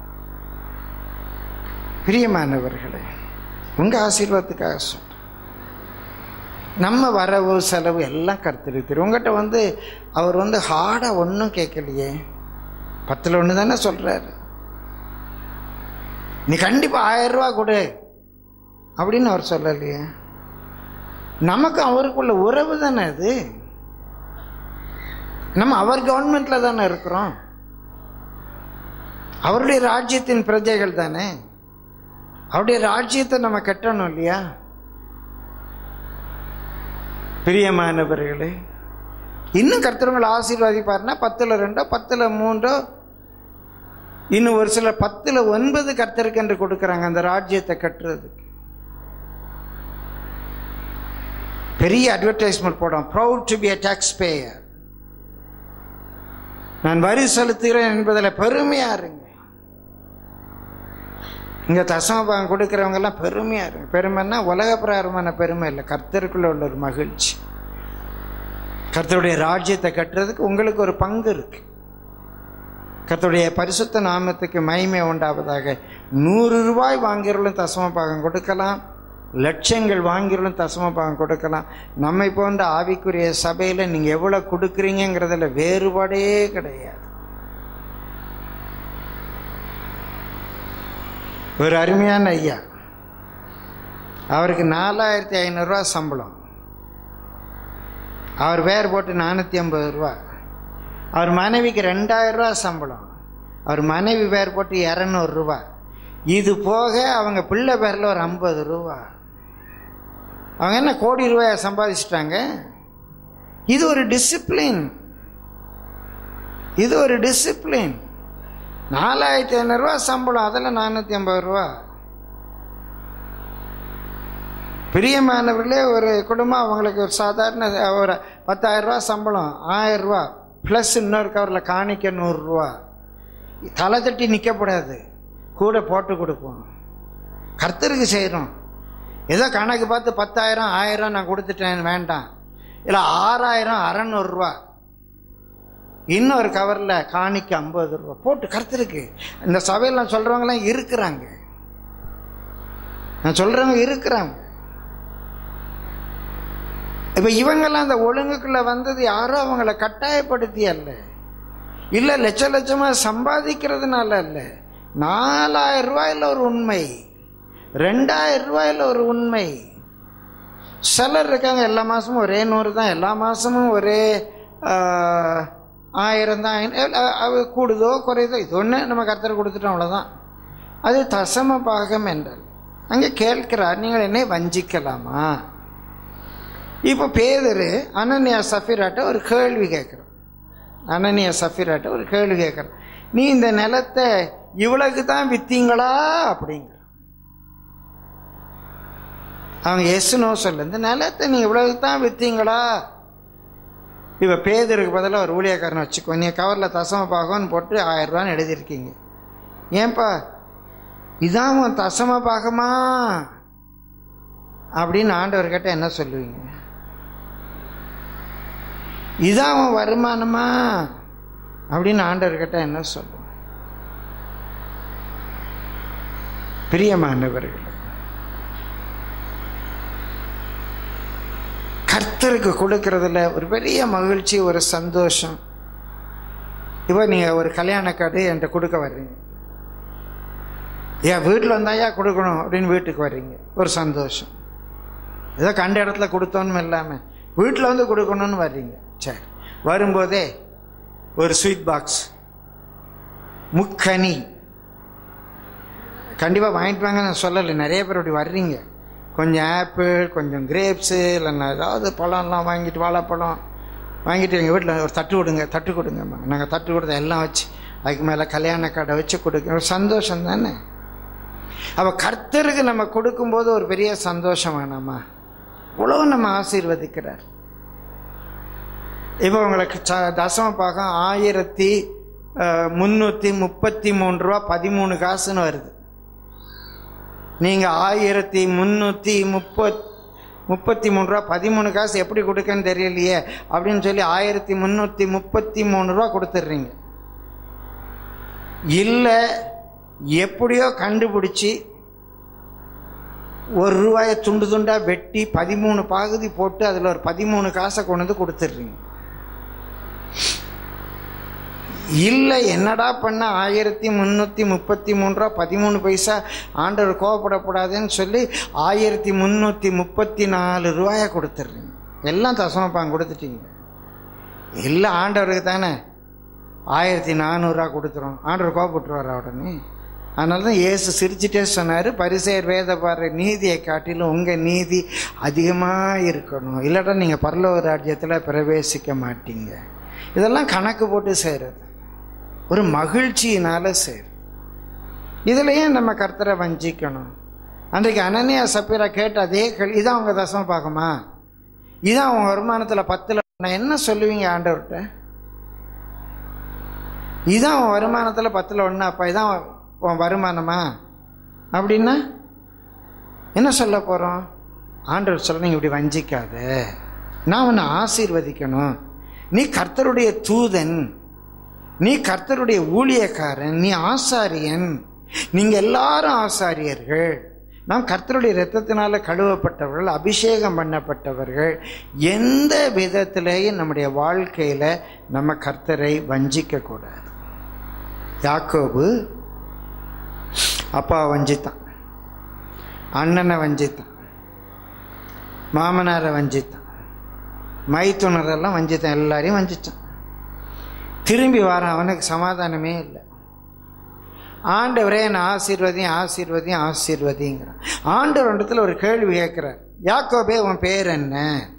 பிரியமானவர்களே உங்கள் ஆசீர்வாதத்துக்காக சொல்கிறேன் நம்ம வரவு செலவு எல்லாம் கருத்து உங்கள்கிட்ட வந்து அவர் வந்து ஹார்டாக ஒன்றும் கேட்கலையே பத்தில் ஒன்று தானே சொல்கிறாரு நீ கண்டிப்பாக ஆயிரம் ரூபா கொடு அப்படின்னு அவர் சொல்லலையே நமக்கு அவருக்குள்ள உறவு தானே அது நம்ம அவர் கவர்மெண்ட்டில் தானே இருக்கிறோம் அவருடைய ராஜ்யத்தின் பிரஜைகள் தானே அவருடைய ராஜ்யத்தை நம்ம கட்டணும் இல்லையா பிரியமானவர்களே இன்னும் கர்த்தரவங்களை ஆசீர்வாதிப்பாருன்னா பத்தில் ரெண்டோ பத்தில் மூன்றோ இன்னும் ஒரு சிலர் பத்தில் ஒன்பது கர்த்தருக்கு என்று கொடுக்குறாங்க அந்த ராஜ்யத்தை கட்டுறதுக்கு பெரிய அட்வர்டைஸ்மெண்ட் போடும் proud to be a tax payer நான் வரி செலுத்துகிறேன் என்பதில் பெருமையா இருங்க இங்க தசமபாகம் கொடுக்கிறவங்க எல்லாம் பெருமையா இருங்க பெருமைன்னா உலக பிரகாரமான பெருமை இல்லை கர்த்தருக்குள்ள உள்ள ஒரு மகிழ்ச்சி கர்த்தருடைய ராஜ்யத்தை கட்டுறதுக்கு உங்களுக்கு ஒரு பங்கு இருக்கு கர்த்தருடைய பரிசுத்த நாமத்துக்கு மகிமை உண்டாவதாக நூறு ரூபாய் வாங்கிறவளும் தசம பாகம் கொடுக்கலாம் லட்சங்கள் வாங்கிறவளும் தசம பாகம் கொடுக்கலாம் நம்மை போன்ற ஆவிக்குரிய சபையில் நீங்கள் எவ்வளோ கொடுக்குறீங்கிறதுல வேறுபாடே கிடையாது ஒரு அருமையான ஐயா அவருக்கு நாலாயிரத்தி ஐநூறுரூவா சம்பளம் அவர் பேர் போட்டு நானூற்றி ஐம்பது ரூபா அவர் மனைவிக்கு ரெண்டாயிரம் ரூபா சம்பளம் அவர் மனைவி பேர் போட்டு இரநூறுவா இது போக அவங்க பிள்ளை பேரில் ஒரு ஐம்பது ரூபா அவங்க என்ன கோடி ரூபாயை சம்பாதிச்சிட்டாங்க இது ஒரு டிசிப்ளின் இது ஒரு டிசிப்ளின் நாலாயிரத்தி ஐநூறுரூவா சம்பளம் அதில் நானூற்றி ஐம்பது ரூபா பிரியமானவர்களே ஒரு குடும்பம் அவங்களுக்கு ஒரு சாதாரண ஒரு பத்தாயிரம் ரூபா சம்பளம் ஆயிரம் ரூபா ப்ளஸ் இன்னொரு கவரில் காணிக்க நூறுரூவா தலை தட்டி நிற்கக்கூடாது கூட போட்டு கொடுப்போம் கர்த்தருக்கு செய்கிறோம் ஏதோ கணக்கு பார்த்து பத்தாயிரம் ஆயிரம் நான் கொடுத்துட்டேன் வேண்டாம் இல்லை ஆறாயிரம் அறநூறுரூவா இன்னொரு கவரில் காணிக்க ஐம்பது ரூபா போட்டு கருத்துருக்கு இந்த சபையில் நான் சொல்கிறவங்களாம் இருக்கிறாங்க நான் சொல்கிறவங்க இருக்கிறாங்க இப்போ இவங்கெல்லாம் அந்த ஒழுங்குக்குள்ளே வந்தது யாரோ அவங்கள கட்டாயப்படுத்தி அல்ல இல்லை லட்ச லட்சமாக சம்பாதிக்கிறதுனால அல்ல நாலாயிரம் ரூபாயில் ஒரு உண்மை ரெண்டாயிரம் ரூபாயில் ஒரு உண்மை சிலர் இருக்காங்க எல்லா மாதமும் ஒரே நூறு தான் எல்லா மாதமும் ஒரே ஆயிரம் தான் அது கூடுதோ குறையுதோ இது ஒன்று நம்ம கருத்தர் கொடுத்துட்டோம் அவ்வளோதான் அது தசம பாகம் என்றால் அங்கே கேட்கிறார் நீங்கள் என்னை வஞ்சிக்கலாமா இப்போ பேதர் அனன்யா சஃபிராட்ட ஒரு கேள்வி கேட்குறோம் அனன்யா சஃபிராட்ட ஒரு கேள்வி கேட்குறோம் நீ இந்த நிலத்தை இவ்வளவுக்கு தான் வித்தீங்களா அப்படிங்கிற அவங்க எஸ்னோ சொல்ல இந்த நிலத்தை நீ இவ்வளவுக்கு தான் வித்தீங்களா இப்போ பேதருக்கு பதிலாக ஒரு ஊழியக்காரனை வச்சுக்கோ நீ கவரில் தசம பாகம்னு போட்டு ஆயிரம் ரூபான்னு எழுதியிருக்கீங்க ஏன்பா இதான் உன் தசம பாகமா அப்படின்னு ஆண்டவர் கேட்ட என்ன சொல்லுவீங்க இதான் உன் வருமானமா அப்படின்னு ஆண்டவர் கேட்ட என்ன சொல்லுவோம் பிரியமானவர்கள் கர்த்தருக்கு கொடுக்கறதுல ஒரு பெரிய மகிழ்ச்சி ஒரு சந்தோஷம் இப்போ நீங்கள் ஒரு கல்யாண கார்டு என்கிட்ட கொடுக்க வர்றீங்க ஏன் வீட்டில் வந்தாயா கொடுக்கணும் அப்படின்னு வீட்டுக்கு வர்றீங்க ஒரு சந்தோஷம் ஏதோ கண்ட இடத்துல கொடுத்தோன்னு இல்லாமல் வீட்டில் வந்து கொடுக்கணும்னு வர்றீங்க சரி வரும்போதே ஒரு ஸ்வீட் பாக்ஸ் முக்கனி கண்டிப்பாக வாங்கிட்டு வாங்க நான் சொல்லலை நிறைய பேர் அப்படி வர்றீங்க கொஞ்சம் ஆப்பிள் கொஞ்சம் கிரேப்ஸு இல்லைன்னா ஏதாவது பழம்லாம் வாங்கிட்டு வாழைப்பழம் வாங்கிட்டு எங்கள் வீட்டில் ஒரு தட்டு கொடுங்க தட்டு கொடுங்கம்மா நாங்கள் தட்டு கொடுத்த எல்லாம் வச்சு அதுக்கு மேலே கல்யாண கடை வச்சு கொடுக்க ஒரு சந்தோஷம் தானே அப்போ கர்த்தருக்கு நம்ம கொடுக்கும்போது ஒரு பெரிய சந்தோஷம் வேணாமா இவ்வளோ நம்ம ஆசீர்வதிக்கிறார் இப்போ உங்களுக்கு ச தசம பாகம் ஆயிரத்தி முந்நூற்றி முப்பத்தி மூணு ரூபா பதிமூணு காசுன்னு வருது நீங்கள் ஆயிரத்தி முந்நூற்றி முப்பத் முப்பத்தி மூணு ரூபா பதிமூணு காசு எப்படி கொடுக்கன்னு தெரியலையே அப்படின்னு சொல்லி ஆயிரத்தி முந்நூற்றி முப்பத்தி மூணு ரூபா கொடுத்துட்றீங்க இல்லை எப்படியோ கண்டுபிடிச்சி ஒரு ரூபாயை துண்டு துண்டாக வெட்டி பதிமூணு பகுதி போட்டு அதில் ஒரு பதிமூணு காசை கொண்டு வந்து கொடுத்துட்றீங்க இல்லை என்னடா பண்ண ஆயிரத்தி முந்நூற்றி முப்பத்தி மூணு ரூபா பதிமூணு பைசா ஆண்டவர் கோவப்படக்கூடாதுன்னு சொல்லி ஆயிரத்தி முந்நூற்றி முப்பத்தி நாலு ரூபாயை கொடுத்துட்றீங்க எல்லாம் தசமப்பாங்க கொடுத்துட்டீங்க எல்லாம் ஆண்டவருக்கு தானே ஆயிரத்தி நானூறுரூவா கொடுத்துரும் ஆண்டவர் கோவப்பட்டுருவார் உடனே அதனால தான் இயேசு சிரிச்சிட்டே சொன்னார் பரிசேர் வேத பாரு நீதியை காட்டிலும் உங்கள் நீதி அதிகமாக இருக்கணும் இல்லாட்டா நீங்கள் பரலோக ராஜ்யத்தில் பிரவேசிக்க மாட்டீங்க இதெல்லாம் கணக்கு போட்டு செய்கிறது ஒரு மகிழ்ச்சியினால செய்கிறது இதில் ஏன் நம்ம கர்த்தரை வஞ்சிக்கணும் அன்றைக்கு அனனியா சப்பீரா கேட்ட அதே கேள்வி இதான் உங்கள் தசம பார்க்கமா இதான் உங்கள் வருமானத்தில் பத்தில் நான் என்ன சொல்லுவீங்க ஆண்டவர்கிட்ட இதான் உன் வருமானத்தில் பத்தில் ஒன்று அப்போ இதான் உன் வருமானமா அப்படின்னா என்ன சொல்ல போகிறோம் ஆண்டவர் சொல்ல நீங்க இப்படி வஞ்சிக்காத நான் உன்னை ஆசீர்வதிக்கணும் நீ கர்த்தருடைய தூதன் நீ கர்த்தருடைய ஊழியக்காரன் நீ ஆசாரியன் நீங்க எல்லாரும் ஆசாரியர்கள் நாம் கர்த்தருடைய இரத்தத்தினால கழுவப்பட்டவர்கள் அபிஷேகம் பண்ணப்பட்டவர்கள் எந்த விதத்திலேயும் நம்முடைய வாழ்க்கையில நம்ம கர்த்தரை வஞ்சிக்க கூடாது யாக்கோபு அப்பா வஞ்சித்தான் அண்ணனை வஞ்சித்தான் மாமனாரை வஞ்சித்தான் மைத்துனரெல்லாம் வஞ்சித்தான் எல்லாரையும் வஞ்சித்தான் திரும்பி வர அவனுக்கு சமாதானமே இல்லை ஆண்டவரே என்னை ஆசீர்வதியும் ஆசீர்வதியும் ஆசீர்வதிங்கிறான் ஆண்டவர் இடத்துல ஒரு கேள்வி கேட்கிறார் யாக்கோபே உன் பேர் என்ன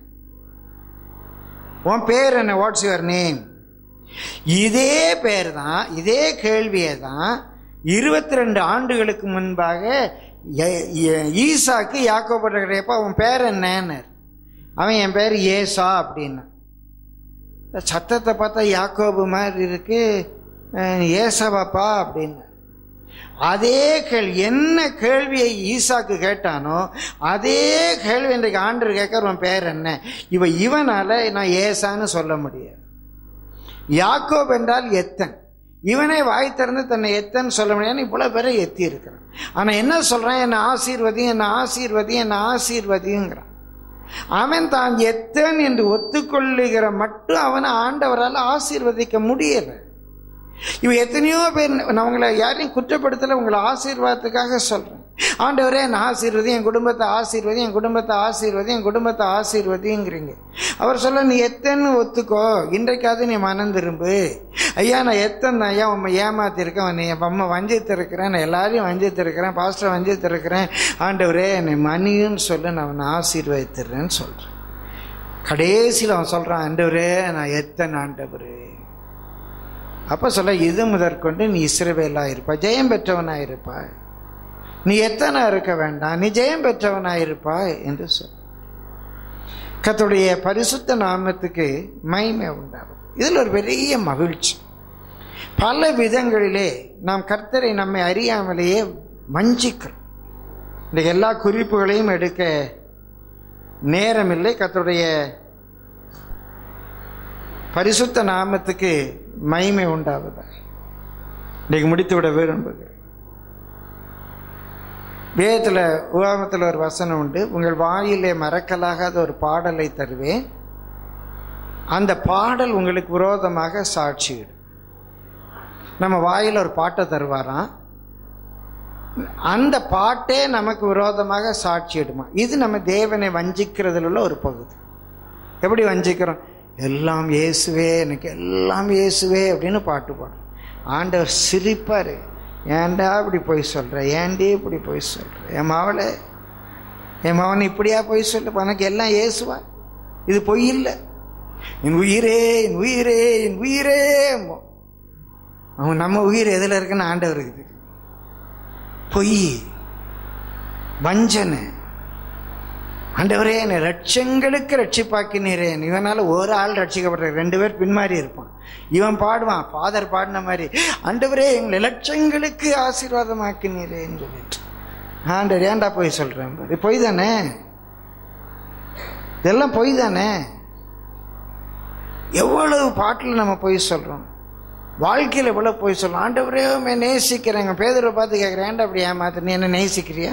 உன் பேர் என்ன வாட்ஸ் யுவர் நேம் இதே பேர் தான் இதே கேள்வியை தான் இருபத்தி ரெண்டு ஆண்டுகளுக்கு முன்பாக எ- எ- ஈசாக்கு யாக்கோபட்ட கிடையப்பா உன் பேர் என்னன்னு அவன் என் பேர் ஏசா அப்படின்னா சத்தத்தை பார்த்தா யாக்கோபு மாதிரி இருக்கு அஹ் ஏசவாப்பா அப்படின்னு அதே கேள்வி என்ன கேள்வியை ஈசாக்கு கேட்டானோ அதே கேள்வி இன்றைக்கு ஆண்டர் கேட்கற உன் பேர் என்ன இவ இவனால நான் ஏசான்னு சொல்ல முடியாது யாக்கோப் என்றால் எத்தன் இவனே வாய் திறந்து தன்னை எத்தன் சொல்ல முடியாது இவ்வளவு பேரை எத்தி இருக்கிறான் ஆனா என்ன சொல்றான் என்ன ஆசீர்வதி என்ன ஆசீர்வதி என்ன ஆசீர்வதிங்கிறான் அவன் தான் எத்தன் என்று ஒத்துக்கொள்ளுகிற மட்டும் அவனை ஆண்டவரால் ஆசீர்வதிக்க முடியல இவ எத்தனையோ பேர் நான் உங்களை யாரையும் குற்றப்படுத்தல உங்களை ஆசீர்வாதத்துக்காக சொல்றேன் ஆண்டவரே என் ஆசீர்வதி என் குடும்பத்தை ஆசீர்வதி என் குடும்பத்தை ஆசீர்வதி என் குடும்பத்தை ஆசீர்வதிங்கிறீங்க அவர் சொல்ல நீ எத்தன்னு ஒத்துக்கோ இன்றைக்காவது நீ மனம் திரும்பு ஐயா நான் எத்தனை தான் ஐயா உண்மை ஏமாத்திருக்கேன் நீ என் அம்மா வஞ்சித்திருக்கிறேன் நான் எல்லாரையும் வஞ்சித்திருக்கிறேன் பாஸ்டர் வஞ்சித்திருக்கிறேன் ஆண்டவரே என்னை மன்னியுன்னு சொல்லு நான் அவனை ஆசீர்வதித்துறேன்னு சொல்றேன் கடைசியில் அவன் சொல்றான் ஆண்டவரே நான் எத்தனை ஆண்டவரே அப்ப சொல்ல இது முதற்கொண்டு நீ இஸ்ரவேலா இருப்பாய் ஜெயம் பெற்றவனாய் இருப்பாய் நீ எத்தனை இருக்க வேண்டாம் நீ ஜெயம் பெற்றவனாய் இருப்பாய் என்று சொல் கர்த்தருடைய பரிசுத்த நாமத்துக்கு மகிமை உண்டாகும் இதில் ஒரு பெரிய மகிழ்ச்சி பல விதங்களிலே நாம் கர்த்தரை நம்மை அறியாமலேயே வஞ்சிக்கிறோம் இந்த எல்லா குறிப்புகளையும் எடுக்க நேரமில்லை கர்த்தருடைய பரிசுத்த நாமத்துக்கு மகிமை உண்டாவதாக இன்றைக்கு முடித்துவிட விரும்புகிறேன் வேதத்தில் உபாமத்தில் ஒரு வசனம் உண்டு உங்கள் வாயிலே மறக்கலாகாத ஒரு பாடலை தருவேன் அந்த பாடல் உங்களுக்கு விரோதமாக சாட்சியிடும் நம்ம வாயில் ஒரு பாட்டை தருவாராம் அந்த பாட்டே நமக்கு விரோதமாக சாட்சியிடுமா இது நம்ம தேவனை வஞ்சிக்கிறதுல உள்ள ஒரு பகுதி எப்படி வஞ்சிக்கிறோம் எல்லாம் இயேசுவே எனக்கு எல்லாம் இயேசுவே அப்படின்னு பாட்டு பாடும் ஆண்டவர் சிரிப்பார் ஏன்டா இப்படி போய் சொல்கிற ஏன்டி இப்படி போய் சொல்கிற என் மாவளே என் மவன் இப்படியா போய் சொல்ல உனக்கு எல்லாம் இயேசுவா இது பொய் இல்லை என் உயிரே என் உயிரே என் உயிரே அவன் நம்ம உயிர் எதில் இருக்குன்னு ஆண்டவர் இருக்குது பொய் வஞ்சனை ஆண்டவரே என்னை லட்சங்களுக்கு ரட்சிப்பாக்கினீரே இவனால ஒரு ஆள் ரட்சிக்கப்படுற ரெண்டு பேர் பின்மாறி இருப்பான் இவன் பாடுவான் ஃபாதர் பாடின மாதிரி ஆண்டவரே எங்களை லட்சங்களுக்கு ஆசீர்வாதமாக்கினீரேன்னு சொல்லிட்டு ஆண்டவர் ஏன்டா போய் சொல்றேன் பாரு பொய் தானே இதெல்லாம் பொய் தானே எவ்வளவு பாட்டில் நம்ம பொய் சொல்றோம் வாழ்க்கையில் எவ்வளவு பொய் சொல்றோம் ஆண்டவரே உண்மை நேசிக்கிறேங்க பேதரை பார்த்து கேட்குறேன் ஏன்டா அப்படி ஏமாத்து நீ என்ன நேசிக்கிறியா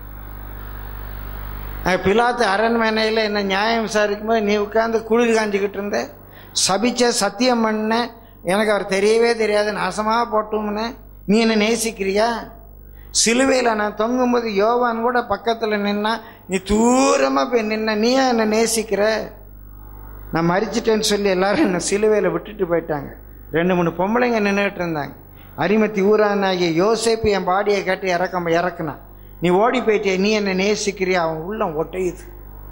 அஹ் பிலாத்து அரண்மனையில் என்ன நியாயம் விசாரிக்கும் போது நீ உட்கார்ந்து குளிர் காஞ்சிக்கிட்டு இருந்த சபிச்ச சத்தியம் பண்ண எனக்கு அவர் தெரியவே தெரியாது நாசமாக போட்டோம்னு நீ என்ன நேசிக்கிறியா சிலுவையில் நான் தொங்கும்போது யோவான் கூட பக்கத்தில் நின்னா நீ தூரமாக போய் நின்ன நீ ஏன் என்னை நேசிக்கிற நான் மறிச்சிட்டேன்னு சொல்லி எல்லாரும் என்னை சிலுவையில் விட்டுட்டு போயிட்டாங்க ரெண்டு மூணு பொம்பளைங்க நின்றுட்டு இருந்தாங்க அரிமத்தி ஊரானாகிய யோசேப்பு என் பாடியை கேட்டு இறக்க இறக்குனான் நீ ஓடி போயிட்டே நீ என்ன நேசிக்கிறியா அவன் உள்ளம் ஒட்டையுது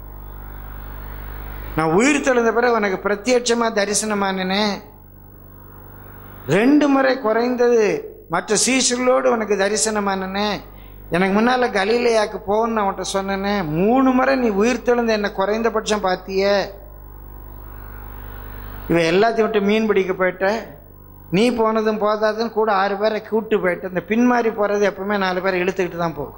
நான் உயிர் தெழுந்த பிறகு உனக்கு பிரத்யட்சமா தரிசனமானனே ரெண்டு முறை குறைந்தது மற்ற சீசர்களோடு உனக்கு தரிசனமானனே எனக்கு முன்னால கலீலையாக்கு போகணும்னு நான் உன்கிட்ட சொன்னேனே மூணு முறை நீ உயிர் தெழுந்த என்ன குறைந்தபட்சம் பார்த்தியே இவன் எல்லாத்தையும் விட்டு மீன் பிடிக்க போயிட்ட நீ போனதும் போதாதுன்னு கூட ஆறு பேரை கூப்பிட்டு போயிட்ட இந்த பின்மாறி போகிறது எப்பவுமே நாலு பேரை இழுத்துக்கிட்டு தான் போகும்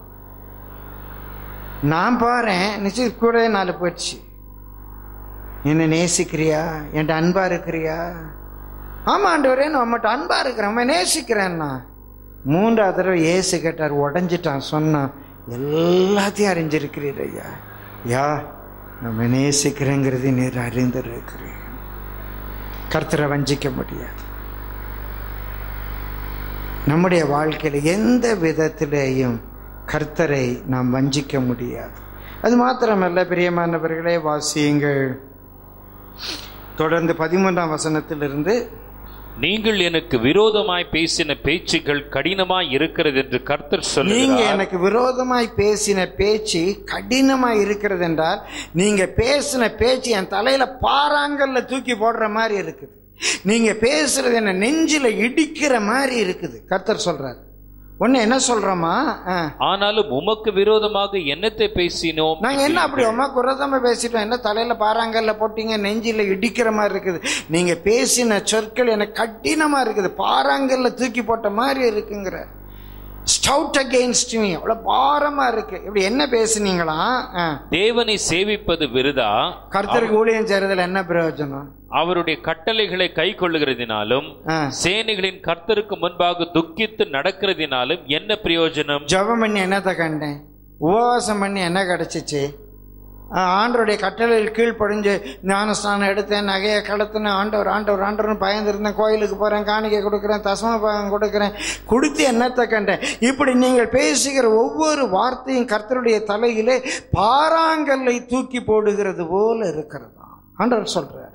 நான் போகிறேன் நிச்சயம் கூட நாலு போயிடுச்சு என்ன நேசிக்கிறியா என்கிட்ட அன்பா இருக்கிறியா ஆமா ஆண்டவரே நான் உம்மட்ட அன்பா இருக்கிறேன் உண்மை நேசிக்கிறேன்னா மூன்றாவது தடவை ஏசு கேட்டார் உடஞ்சிட்டான் சொன்னான் எல்லாத்தையும் அறிஞ்சிருக்கிறீர் ஐயா யா நம்ம நேசிக்கிறேங்கிறது நீர் அறிந்திருக்கிறீர் கர்த்தரை வஞ்சிக்க முடியாது நம்முடைய வாழ்க்கையில் எந்த விதத்திலேயும் கர்த்தரை நாம் வஞ்சிக்க முடியாது அது மாத்திரமல்ல பிரியமானவர்களே வாசியுங்கள் தொடர்ந்து பதிமூன்றாம் வசனத்திலிருந்து நீங்கள் எனக்கு விரோதமாய் பேசின பேச்சுகள் கடினமாய் இருக்கிறது என்று கர்த்தர் நீங்க சொல்லுகிறார் எனக்கு விரோதமாய் பேசின பேச்சு கடினமாய் இருக்கிறது என்றால் நீங்க பேசின பேச்சு என் தலையில பாறாங்கல்ல தூக்கி போடுற மாதிரி இருக்குது நீங்க பேசுறது என்ன நெஞ்சில இடிக்கிற மாதிரி இருக்குது கர்த்தர் சொல்றார் ஒன்னு என்ன சொல்றோமா ஆ. ஆனாலும் உமக்கு விரோதமாக என்னத்தை பேசினோம் நாங்க என்ன அப்படி உமா குரதமா பேசிட்டோம் என்ன தலையில பாறாங்கல்ல போட்டீங்க நெஞ்சில இடிக்கிற மாதிரி இருக்குது நீங்க பேசின சொற்கள் எனக்கு கடினமா இருக்குது பாறாங்கல்ல தூக்கி போட்ட மாதிரி இருக்குங்கிற ஸ்டவுட் அகெயின்ஸ்ட் மீ அவ்வளவு பாரமா இருக்கு இப்படி என்ன பேசுனீங்களா ஆ. தேவனை சேவிப்பது விருதா கர்த்தருக்கு ஊழியம் செய்யறதுல என்ன பிரயோஜனம் அவருடைய கட்டளைகளை கை கொள்ளுகிறதினாலும் ஆ. சேனைகளின் கர்த்தருக்கு முன்பாக துக்கித்து நடக்கிறதினாலும் என்ன பிரயோஜனம் ஜெபம் பண்ணி என்னத்தை கண்டேன் உபவாசம் பண்ணி என்ன கிடைச்சிச்சு ஆ, ஆண்டவருடைய கட்டளையில் கீழ்ப்படிஞ்சு ஞானஸ்நானம் எடுத்தேன் நகையை கடத்தினேன் ஆண்டவர் ஆண்டவர் ஆண்டவர்னு பயந்துருந்தேன் கோயிலுக்கு போகிறேன் காணிக்கை கொடுக்குறேன் தசம பாகம் கொடுக்குறேன் கொடுத்து என்னத்தை கண்டேன் இப்படி நீங்கள் பேசுகிற ஒவ்வொரு வார்த்தையும் கர்த்தருடைய தலையிலே பாறாங்கல்லை தூக்கி போடுகிறது போல இருக்கிறதா ஆண்டவர் சொல்றார்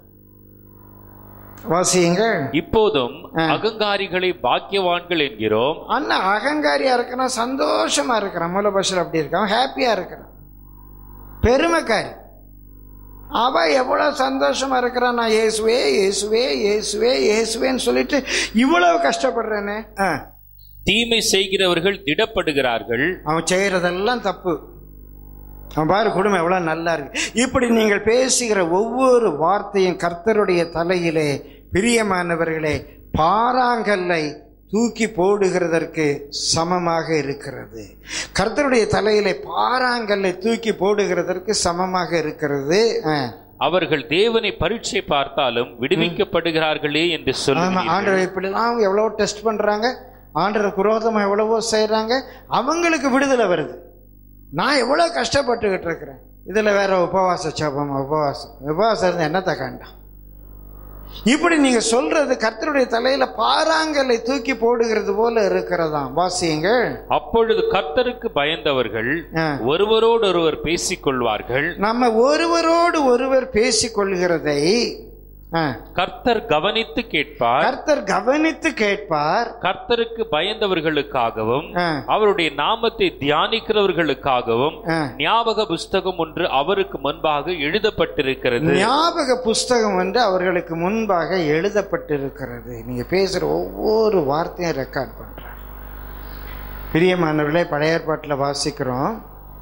வாசியுங்கள் இப்போதும் அகங்காரிகளை பாக்கியவான்கள் என்கிறோம் அண்ணா அகங்காரியா இருக்கிறான் சந்தோஷமா இருக்கிறான் மூலபாஷர் அப்படி இருக்கான் ஹாப்பியா இருக்கிறான் பெருமைக்காரி அவ எவ்வளவு சந்தோஷமா இருக்கிறான் நான் இயேசுவே இயேசுவே இயேசுவே இயேசுவேன்னு சொல்லிட்டு இவ்வளவு கஷ்டப்படுறேனே ஆ, தீமை செய்கிறவர்கள் திடப்படுகிறார்கள் அவன் செய்யறதெல்லாம் தப்பு அவன் பாரு குடும்பம் எவ்வளவு நல்லா இருக்கு இப்படி நீங்கள் பேசுகிற ஒவ்வொரு வார்த்தையும் கர்த்தருடைய தலையிலே பிரியமானவர்களே பாறாங்கல்லை தூக்கி போடுகிறதற்கு சமமாக இருக்கிறது கர்த்தருடைய தலையிலே பாறாங்கல்லை தூக்கி போடுகிறதற்கு சமமாக இருக்கிறது ஆ. அவர்கள் தேவனை பரீட்சை பார்த்தாலும் விடுவிக்கப்படுகிறார்களே என்று ஆமா சொல்லுகிறார்கள் ஆண்டவர் இப்படிலாம் எவ்வளவோ டெஸ்ட் பண்றாங்க ஆண்டவர் குரோதமா எவ்வளவோ செய்றாங்க அவங்களுக்கு விடுதலை வருது நான் எவ்வளவு கஷ்டப்பட்டுக்கிட்டு இருக்கிறேன் இதுல வேற உபவாச சபம் உபவாசம் உபவாசம் இருந்து என்னத்தை கண்டான் இப்படி நீங்க சொல்றது கர்த்தருடைய தலையில பாறாங்கல்லை தூக்கி போடுகிறது போல இருக்கிறதாம் வாசியுங்கள் அப்பொழுது கர்த்தருக்கு பயந்தவர்கள் ஆ. ஒருவரோடொருவர் பேசிக் கொள்வார்கள் நம்ம ஒருவரோடு ஒருவர் பேசிக் கொள்கிறதை ஆ, கர்த்தர் கவனித்து கேட்பார் கர்த்தர் கவனித்து கேட்பார் கர்த்தருக்கு பயந்தவர்களுக்காகவும் ஆ, அவருடைய நாமத்தை தியானிக்கிறவர்களுக்காகவும் ஆ. ஞாபக புஸ்தகம் ஒன்று அவருக்கு முன்பாக எழுதப்பட்டிருக்கிறது ஞாபக புஸ்தகம் வந்து அவர்களுக்கு முன்பாக எழுதப்பட்டிருக்கிறது நீங்க பேசுற ஒவ்வொரு வார்த்தையும் ரெக்கார்ட் பண்ற பிரியமானவர்களே பழைய ஏற்பாட்டில் வாசிக்கிறோம்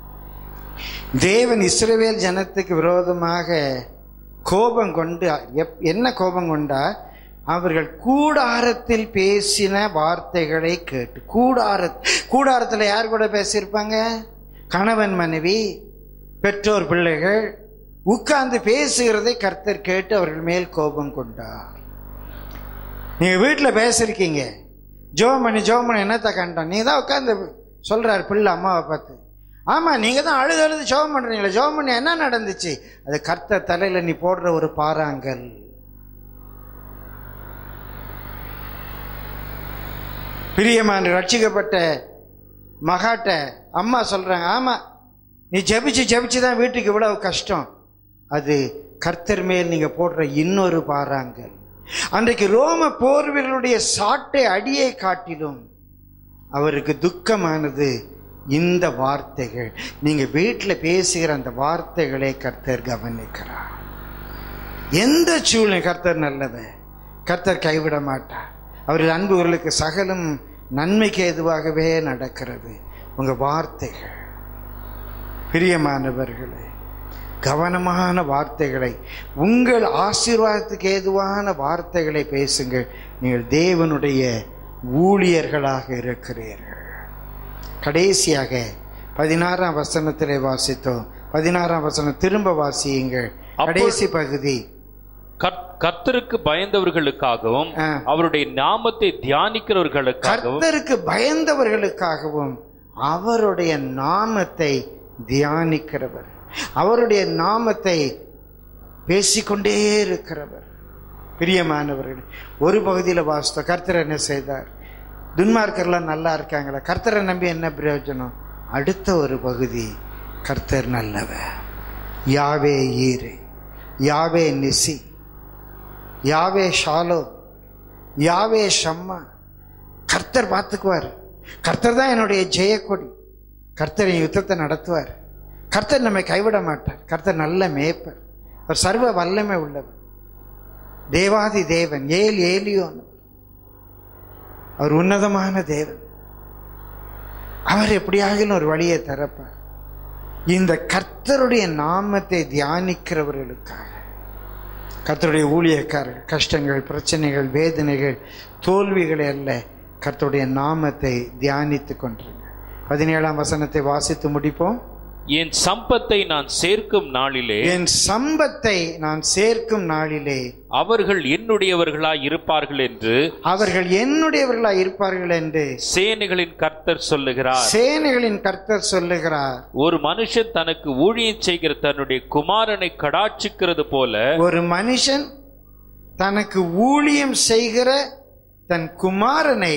தேவன் இஸ்ரவேல் ஜனத்துக்கு விரோதமாக கோபம் கொண்டு எப்- என்ன கோபம் கொண்டா அவர்கள் கூடாரத்தில் பேசின வார்த்தைகளை கேட்டு கூடார கூடாரத்தில் யார் கூட பேசியிருப்பாங்க கணவன் மனைவி பெற்றோர் பிள்ளைகள் உட்கார்ந்து பேசுகிறதை கர்த்தர் கேட்டு அவர்கள் மேல் கோபம் கொண்டார் நீங்க வீட்டில் பேசிருக்கீங்க ஜோம் பண்ணி ஜோம் பண்ணி என்னத்தை கண்டோம் நீங்க தான் உட்காந்து சொல்றார் பிள்ளை அம்மாவை பார்த்து ஆமா நீங்க தான் அழுது அழுது ஜோம் பண்றீங்களே ஜோம் பண்ணி என்ன நடந்துச்சு அது கர்த்தர் தலையில நீ போடுற ஒரு பாறாங்கல் பிரியமான ரட்சிக்கப்பட்ட மகாட்ட அம்மா சொல்றாங்க ஆமா நீ ஜெபிச்சு ஜெபிச்சு தான் வீட்டுக்கு இவ்வளவு கஷ்டம் அது கர்த்தர் மேல் நீங்க போடுற இன்னொரு பாறாங்கல் அன்றைக்கு ரோம போர் வீரர்களுடைய சாட்டை அடியை காட்டிலும் அவருக்கு துக்கமானது இந்த வார்த்தைகள் நீங்க வீட்டில் பேசுகிற அந்த வார்த்தைகளை கர்த்தர் கவனிக்கிறார் எந்த சூழ்நிலை கர்த்தர் நல்லவர் கர்த்தர் கைவிட மாட்டார் அவரில் அன்புகளுக்கு சகலம் நன்மைக்கு எதுவாகவே நடக்கிறது உங்க வார்த்தைகள் பிரியமானவர்களே கவனமான வார்த்தைகளை உங்கள் ஆசீர்வாதத்துக்கு ஏதுவான வார்த்தைகளை பேசுங்கள் நீங்கள் தேவனுடைய ஊழியர்களாக இருக்கிறீர்கள் கடைசியாக பதினாறாம் வசனத்திலே வாசித்தோம் பதினாறாம் வசனம் திரும்ப வாசியுங்கள் கடைசி பகுதி கர்த்- கர்த்தருக்கு பயந்தவர்களுக்காகவும் ஆ. அவருடைய நாமத்தை தியானிக்கிறவர்களுக்காகவும் கர்த்தருக்கு பயந்தவர்களுக்காகவும் அவருடைய நாமத்தை தியானிக்கிறவர் அவருடைய நாமத்தை பேசிக்கொண்டே இருக்கிறவர் பிரியமானவர்கள் ஒரு பகுதியில் வாசித்த கர்த்தர் என்ன செய்தார் துன்மார்க்கர்லாம் நல்லா இருக்காங்களா கர்த்தரை நம்பி என்ன பிரயோஜனம் அடுத்த ஒரு பகுதி கர்த்தர் நல்லவர் யாவே ஈரு யாவே நிசி யாவே ஷாலோ யாவே ஷம்மா கர்த்தர் பார்த்துக்குவார் கர்த்தர் தான் என்னுடைய ஜெயக்கொடி கர்த்தர் என் யுத்தத்தை நடத்துவார் கர்த்தர் நம்மை கைவிட மாட்டார் கர்த்தர் நல்ல மேய்ப்பர் அவர் சர்வ வல்லமை உள்ளவர் தேவாதி தேவன் ஏல் ஏலியோன் அவர் உன்னதமான தேவன் அவர் எப்படியாகிலும் ஒரு வழியை திறப்பார் இந்த கர்த்தருடைய நாமத்தை தியானிக்கிறவர்களுக்காக கர்த்தருடைய ஊழியக்காரர்கள் கஷ்டங்கள் பிரச்சனைகள் வேதனைகள் தோல்விகளை அல்ல கர்த்தருடைய நாமத்தை தியானித்து கொண்டிருங்க பதினேழாம் வசனத்தை வாசித்து முடிப்போம் என் சம்பத்தை நான் சேர்க்கும் நாளிலே என் சம்பத்தை நான் சேர்க்கும் நாளிலே அவர்கள் என்னுடையவர்களாய் இருப்பார்கள் என்று அவர்கள் என்னுடையவர்களாய் இருப்பார்கள் என்று சேனைகளின் கர்த்தர் சொல்லுகிறார் சேனைகளின் கர்த்தர் சொல்லுகிறார் ஒரு மனுஷன் தனக்கு ஊழியம் செய்கிற தன்னுடைய குமாரனை கடாட்சிக்கிறது போல ஒரு மனுஷன் தனக்கு ஊழியம் செய்கிற தன் குமாரனை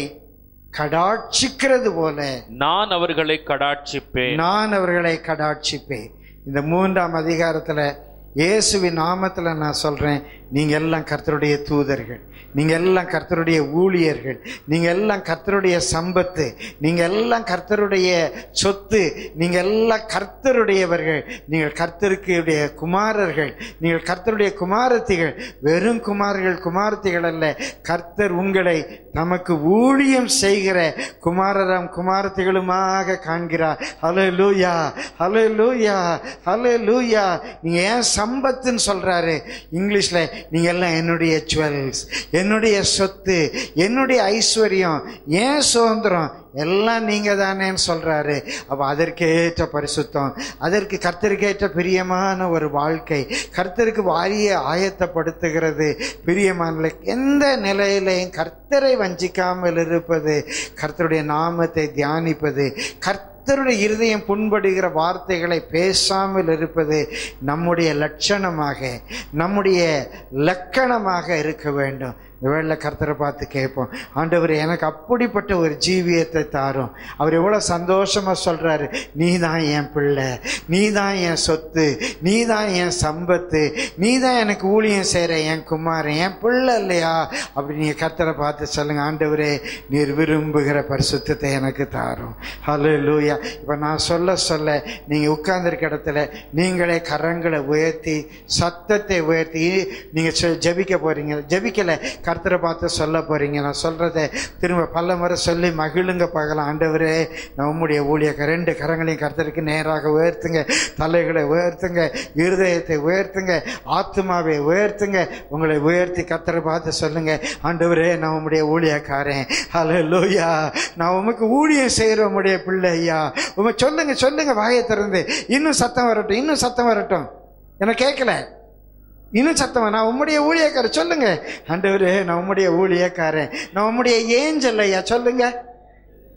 கடாட்சிக்கிறது போல நான் அவர்களை கடாட்சிப்பேன் நான் அவர்களை கடாட்சிப்பேன் இந்த மூன்றாம் அதிகாரத்துல இயேசுவின் நாமத்துல நான் சொல்றேன் நீங்க எல்லாம் கர்த்தருடைய தூதர்கள் நீங்க எல்லாம் கர்த்தருடைய ஊழியர்கள் நீங்க எல்லாம் கர்த்தருடைய சம்பத்து நீங்க எல்லாம் கர்த்தருடைய சொத்து நீங்க எல்லாம் கர்த்தருடையவர்கள் நீங்கள் கர்த்தருக்கு உடைய குமாரர்கள் நீங்கள் கர்த்தருடைய குமாரத்திகள் வெறும் குமாரர்கள் குமாரத்திகள் அல்ல கர்த்தர் உங்களை தமக்கு ஊழியம் செய்கிற குமாரராம் குமாரத்திகளுமாக காண்கிறார் hello hallelujah hallelujah hello லூயா நீங்க ஏன் சம்பத்துன்னு சொல்றாரு இங்கிலீஷ்ல நீங்க எல்லாம் என்னுடைய ஜுவல்ஸ் என்னுடைய சொத்து என்னுடைய ஐஸ்வர்யம் ஏன் சுதந்திரம் எல்லாம் நீங்க தானேன்னு சொல்றாரு அப்ப அதற்கேற்ற பரிசுத்தம் அதற்கு கர்த்தருக்கேற்ற பிரியமான ஒரு வாழ்க்கை கர்த்தருக்கு வாரிய ஆயத்தப்படுத்துகிறது பிரியமான எந்த நிலையிலையும் கர்த்தரை வஞ்சிக்காமல் இருப்பது கர்த்தருடைய நாமத்தை தியானிப்பது கர்த்தருடைய இருதயம் புண்படுகிற வார்த்தைகளை பேசாமல் இருப்பது நம்முடைய லட்சணமாக நம்முடைய லக்கணமாக இருக்க வேண்டும் வேலை கர்த்தரை பார்த்து கேட்போம் ஆண்டவர் எனக்கு அப்படிப்பட்ட ஒரு ஜீவியத்தை தாரும் அவர் எவ்வளோ சந்தோஷமா சொல்றாரு நீ தான் என் பிள்ளை நீ தான் என் சொத்து நீ தான் என் சம்பத்து நீ தான் எனக்கு ஊழியம் செய்கிற என் குமாரன் என் பிள்ளை இல்லையா அப்படி நீங்கள் கர்த்தரை பார்த்து சொல்லுங்க ஆண்டவரே நீர் விரும்புகிற பரிசுத்தத்தை எனக்கு தாரும் ஹலோ லூயா இப்போ நான் சொல்ல சொல்ல நீங்கள் உட்கார்ந்திருக்க இடத்துல நீங்களே கரங்களை உயர்த்தி சத்தத்தை உயர்த்தி நீங்கள் ஜெபிக்க போறீங்க ஜெபிக்கல கர்த்தரை பார்த்து சொல்ல போறீங்க நான் சொல்றதை திரும்ப பல முறை சொல்லி மகிழுங்க பார்க்கலாம் ஆண்டவரே நம்முடைய ஊழிய ரெண்டு கரங்களையும் கர்த்தருக்கு நேராக உயர்த்துங்க தலைகளை உயர்த்துங்க இருதயத்தை உயர்த்துங்க ஆத்மாவை உயர்த்துங்க உங்களை உயர்த்தி கர்த்தரை பார்த்து சொல்லுங்க ஆண்டவரே நான் உம்முடைய ஊழியக்காரன் ஹலோ லோயா நான் உமக்கு ஊழியம் செய்கிற உம்முடைய பிள்ளை ஐயா உங்க சொல்லுங்க சொல்லுங்க வாயை திறந்து இன்னும் சத்தம் வரட்டும் இன்னும் சத்தம் வரட்டும் எனக்கு கேட்கல இன்னும் சத்தமா நான் உம்முடைய ஊழியக்காரர் சொல்லுங்க ஆண்டவரே நான் உம்முடைய ஊழியக்காரன் நான் உம்முடைய ஏஞ்சல் ஐயா சொல்லுங்க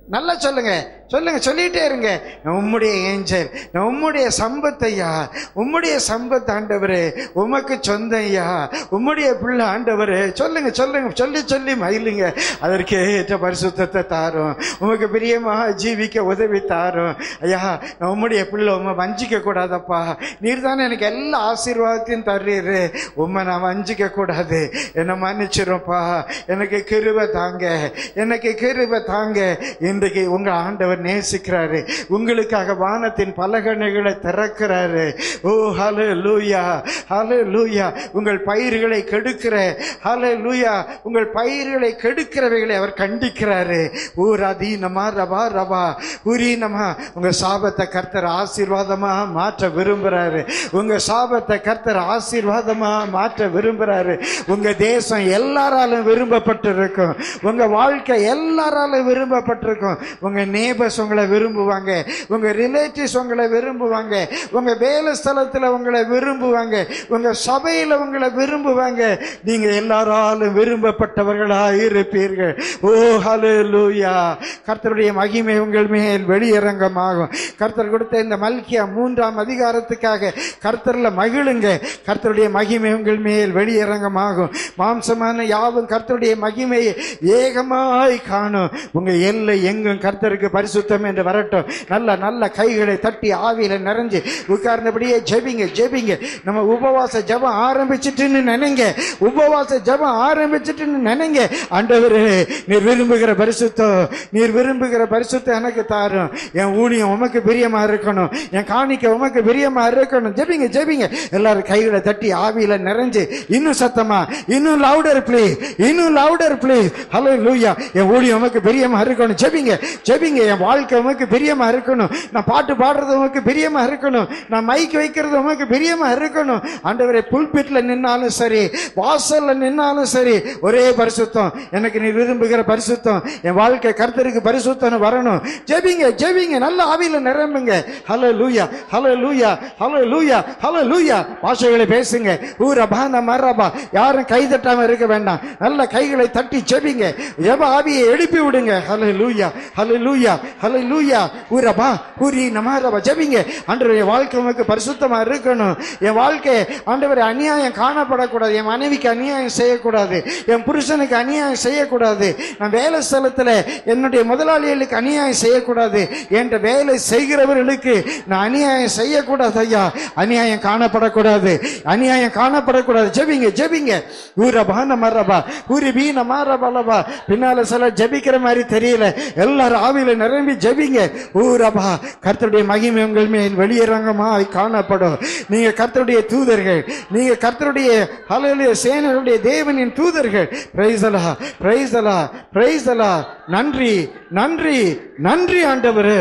நல்லா சொல்லுங்க சொல்லுங்க சொல்லிட்டே இருங்க உம்முடைய ஏஞ்சல் உம்முடைய சம்பத்தையா உம்முடைய சம்பத் ஆண்டவரே உமக்கு சொந்த ஐயா உம்முடைய பிள்ளை ஆண்டவரே சொல்லுங்க சொல்லுங்க சொல்லி சொல்லி மயிலுங்க அதற்கு ஏற்ற பரிசுத்தத்தை தாரும் உமக்கு பிரியமாக ஜீவிக்க உதவி தாரும் ஐயா நான் உம்முடைய பிள்ளை உம்மை வஞ்சிக்க கூடாதப்பா நீர் தானே எனக்கு எல்லா ஆசீர்வாதத்தையும் தர்றீரு உம்மை நான் வஞ்சிக்க கூடாது என்னை மன்னிச்சிரும்ப்பா எனக்கு கிருபை தாங்க எனக்கு கிருபை தாங்க இன்றைக்கு உங்க ஆண்டவர் நேசிக்கிறாரு உங்களுக்காக வானத்தின் பலகணைகளை திறக்கிறாரு ஓ ஹலோ லூயா ஹலோ லூயா உங்கள் பயிர்களை கெடுக்கிற ஹலோ லூயா உங்கள் பயிர்களை கெடுக்கிறவைகளை அவர் கண்டிக்கிறாரு ஓ ரதீனமா ரபா ரபா உரீனமா உங்க சாபத்தை கர்த்தர் ஆசீர்வாதமா மாற்ற விரும்புறாரு உங்க சாபத்தை கர்த்தர் ஆசீர்வாதமா மாற்ற விரும்புறாரு உங்க தேசம் எல்லாராலும் விரும்பப்பட்டிருக்கும் உங்க வாழ்க்கை எல்லாராலும் விரும்பப்பட்டிருக்கும் உங்க நேபர்ஸ் உங்களை விரும்புவாங்க உங்க ரிலேட்டிவ்ஸ் உங்களை விரும்புவாங்க உங்க வேலை ஸ்தலத்துல உங்களை விரும்புவாங்க உங்க சபையில உங்களை விரும்புவாங்க நீங்க எல்லாராலும் விரும்பப்பட்டவர்களா இருப்பீர்கள் ஓ ஹalleluya கர்த்தருடைய மகிமை உங்கள் மேல் வெளியரங்கமாகும் கர்த்தர் கொடுத்த இந்த மல்கியா மூன்றாம் அதிகாரத்துக்காக கர்த்தர்ல மகிழுங்க கர்த்தருடைய மகிமை உங்கள் மேல் வெளியரங்கமாகும் மாம்சமான யாவும் கர்த்தருடைய மகிமையை ஏகமாய் காணும் உங்க எல்லை எங்கும் கர்த்தருக்கு பரிசுத்தம் என்று வரட்டும் நல்ல நல்ல கைகளை தட்டி ஆவியில நிறைஞ்சு உட்கார்ந்தபடியே ஜெபிங்க ஜெபிங்க நம்ம உபவாச ஜெபம் ஆரம்பிச்சிட்டுன்னு நினைங்க உபவாச ஜெபம் ஆரம்பிச்சிட்டுன்னு நினைங்க ஆண்டவரே நீர் விரும்புகிற பரிசுத்தம் நீர் விரும்புகிற பரிசுத்தம் எனக்கு தாரும் என் ஊழியம் உமக்கு பிரியமா இருக்கணும் என் காணிக்க உமக்கு பிரியமா இருக்கணும் ஜெபிங்க ஜெபிங்க எல்லாரும் கைகளை தட்டி ஆவியில நிறைஞ்சு இன்னும் சத்தமா இன்னும் லவுடர் ப்ளீ இன்னும் லவுடர் ப்ளீ ஹலோ லூயா என் ஊழியம் உமக்கு பிரியமா இருக்கணும் ஜெபிங்க ஜெபிங்க என் வாழ்க்கை உமக்கு பிரியமா இருக்கணும் நான் பாட்டு பாடுறது உமக்கு பிரியமா இருக்கணும் நான் மைக் வைக்கிறது உமக்கு பிரியமா இருக்கணும் ஆண்டவரே புல்பிட்ல நின்னாலும் சரி வாசல்ல நின்னாலும் சரி ஒரே பரிசுத்தம் எனக்கு நீ விரும்புகிற பரிசுத்தம் என் வாழ்க்கை கர்த்தருக்கு பரிசுத்தம் வரணும் ஜெபிங்க ஜெபிங்க நல்ல ஆவியில நிரம்புங்க hallelujah hallelujah hallelujah hallelujah பாஷைகளை பேசுங்க ஊரபா மரபா யாரும் கை தட்டாம இருக்க வேண்டாம் நல்ல கைகளை தட்டி ஜெபிங்க எவ ஆவியை எழுப்பி விடுங்க hello hallelujah hallelujah hello லூயா ஊரபா ஊரி நமாரபா ஜெபிங்க ஆண்டவர் என் வாழ்க்கை உமக்கு பரிசுத்தமா இருக்கணும் என் வாழ்க்கை ஆண்டவர் அநியாயம் காணப்படக்கூடாது என் மனைவிக்கு அநியாயம் செய்யக்கூடாது என் புருஷனுக்கு அநியாயம் செய்யக்கூடாது நான் வேலை ஸ்தலத்துல என்னுடைய முதலாளிகளுக்கு அநியாயம் செய்யக்கூடாது என்ற வேலை செய்கிறவர்களுக்கு நான் அநியாயம் செய்யக்கூடாது ஐயா அநியாயம் காணப்படக்கூடாது அநியாயம் காணப்படக்கூடாது ஜெபிங்க ஜெபிங்க ஊரபா நமரபா ஊரி பீ நமாரபலபா பின்னால சில ஜெபிக்கிற மாதிரி தெரியல எல்லாரும் ஆவியில நிரம்பி ஜெபிங்க ஊரபா கர்த்தருடைய மகிமை உங்கள் மேல் வெளியரங்கமாய் காணப்படும் நீங்க கர்த்தருடைய தூதர்கள் நீங்க கர்த்தருடைய ஹalleluya சேனைகளுடைய தேவனின் தூதர்கள் பிரைசலா பிரைசலா பிரைசலா நன்றி நன்றி நன்றி ஆண்டவரே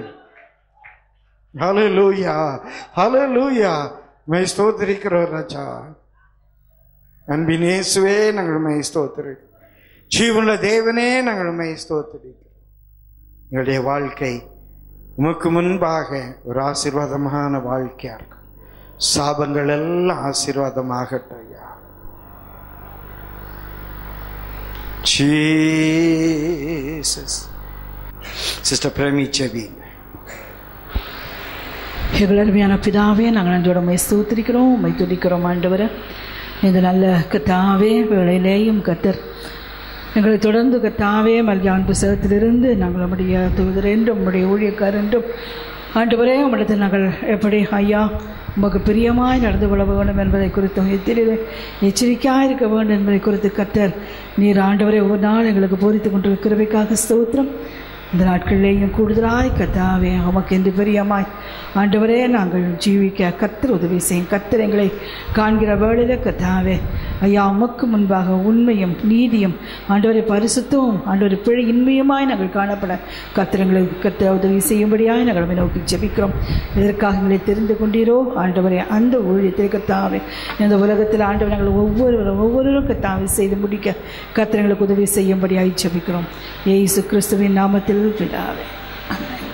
ஹalleluya ஹalleluya மை ஸ்தோத்திரிக்கிறோம் ராஜா அன்பின் இயேசுவே நாங்கள் மை ஸ்தோத்திரிக்கிறோம் ஜீவனுள்ள தேவனே நாங்கள் மை ஸ்தோத்திரிக்கிறோம் எங்களுடைய வாழ்க்கை உமக்கு முன்பாக ஒரு ஆசீர்வாதமான வாழ்க்கையா இருக்கும் சாபங்கள் எல்லாம் ஆசீர்வாதமாகட்டும் ஐயா ஜீசஸ் சிஸ்டர் பிரேமி செவி எங்கள் அருமையான பிதாவே நாங்கள் நன்றோட உண்மை ஸ்தோத்திரிக்கிறோம் உண்மை துதிக்கிறோம் ஆண்டவர் இந்த நல்ல கத்தாவே வேளையிலேயும் கத்தர் எங்களை தொடர்ந்து கத்தாவே மல்யான் புஸ்தகத்திலிருந்து நாங்கள் நம்முடைய தூதர் என்றும் நம்முடைய ஊழியக்கார் என்றும் ஆண்டவரே உம்மிடத்தில் நாங்கள் எப்படி ஐயா உமக்கு பிரியமாய் நடந்து கொள்ள வேண்டும் என்பதை குறித்தும் எத்திரிலே எச்சரிக்கையாக இருக்க வேண்டும் என்பதை குறித்து கத்தர் நீர் ஆண்டவரை ஒவ்வொரு நாள் எங்களுக்கு போதித்து கொண்டிருக்கிறவைக்காக ஸ்தோத்திரம் இந்த நாட்களிலேயும் கூடுதலாய் கத்தாவே உமக்கு என்று பிரியமாய் ஆண்டவரே நாங்கள் ஜீவிக்க கத்தர் உதவி செய்யும் கத்தர் எங்களை காண்கிற வேளையில் கத்தாவே ஐயா உமக்கு முன்பாக உண்மையும் நீதியும் ஆண்டவரை பரிசுத்தமும் ஆண்டவரை பிழை இன்மையுமாய் நாங்கள் காணப்பட கத்தர் எங்களுக்கு கத்த உதவி செய்யும்படியாய் நாங்கள் உம்மை நோக்கி ஜெபிக்கிறோம் இதற்காக எங்களை தெரிந்து கொண்டீரோ ஆண்டவரே அந்த ஊழியத்தை கத்தாவே இந்த உலகத்தில் ஆண்டவர் நாங்கள் ஒவ்வொருவரும் ஒவ்வொருவரும் கத்தாவை செய்து முடிக்க கத்தர் எங்களுக்கு உதவி செய்யும்படியாய் ஜெபிக்கிறோம் ஏசு கிறிஸ்துவின் நாமத்தில் பிதாவே ஆமென்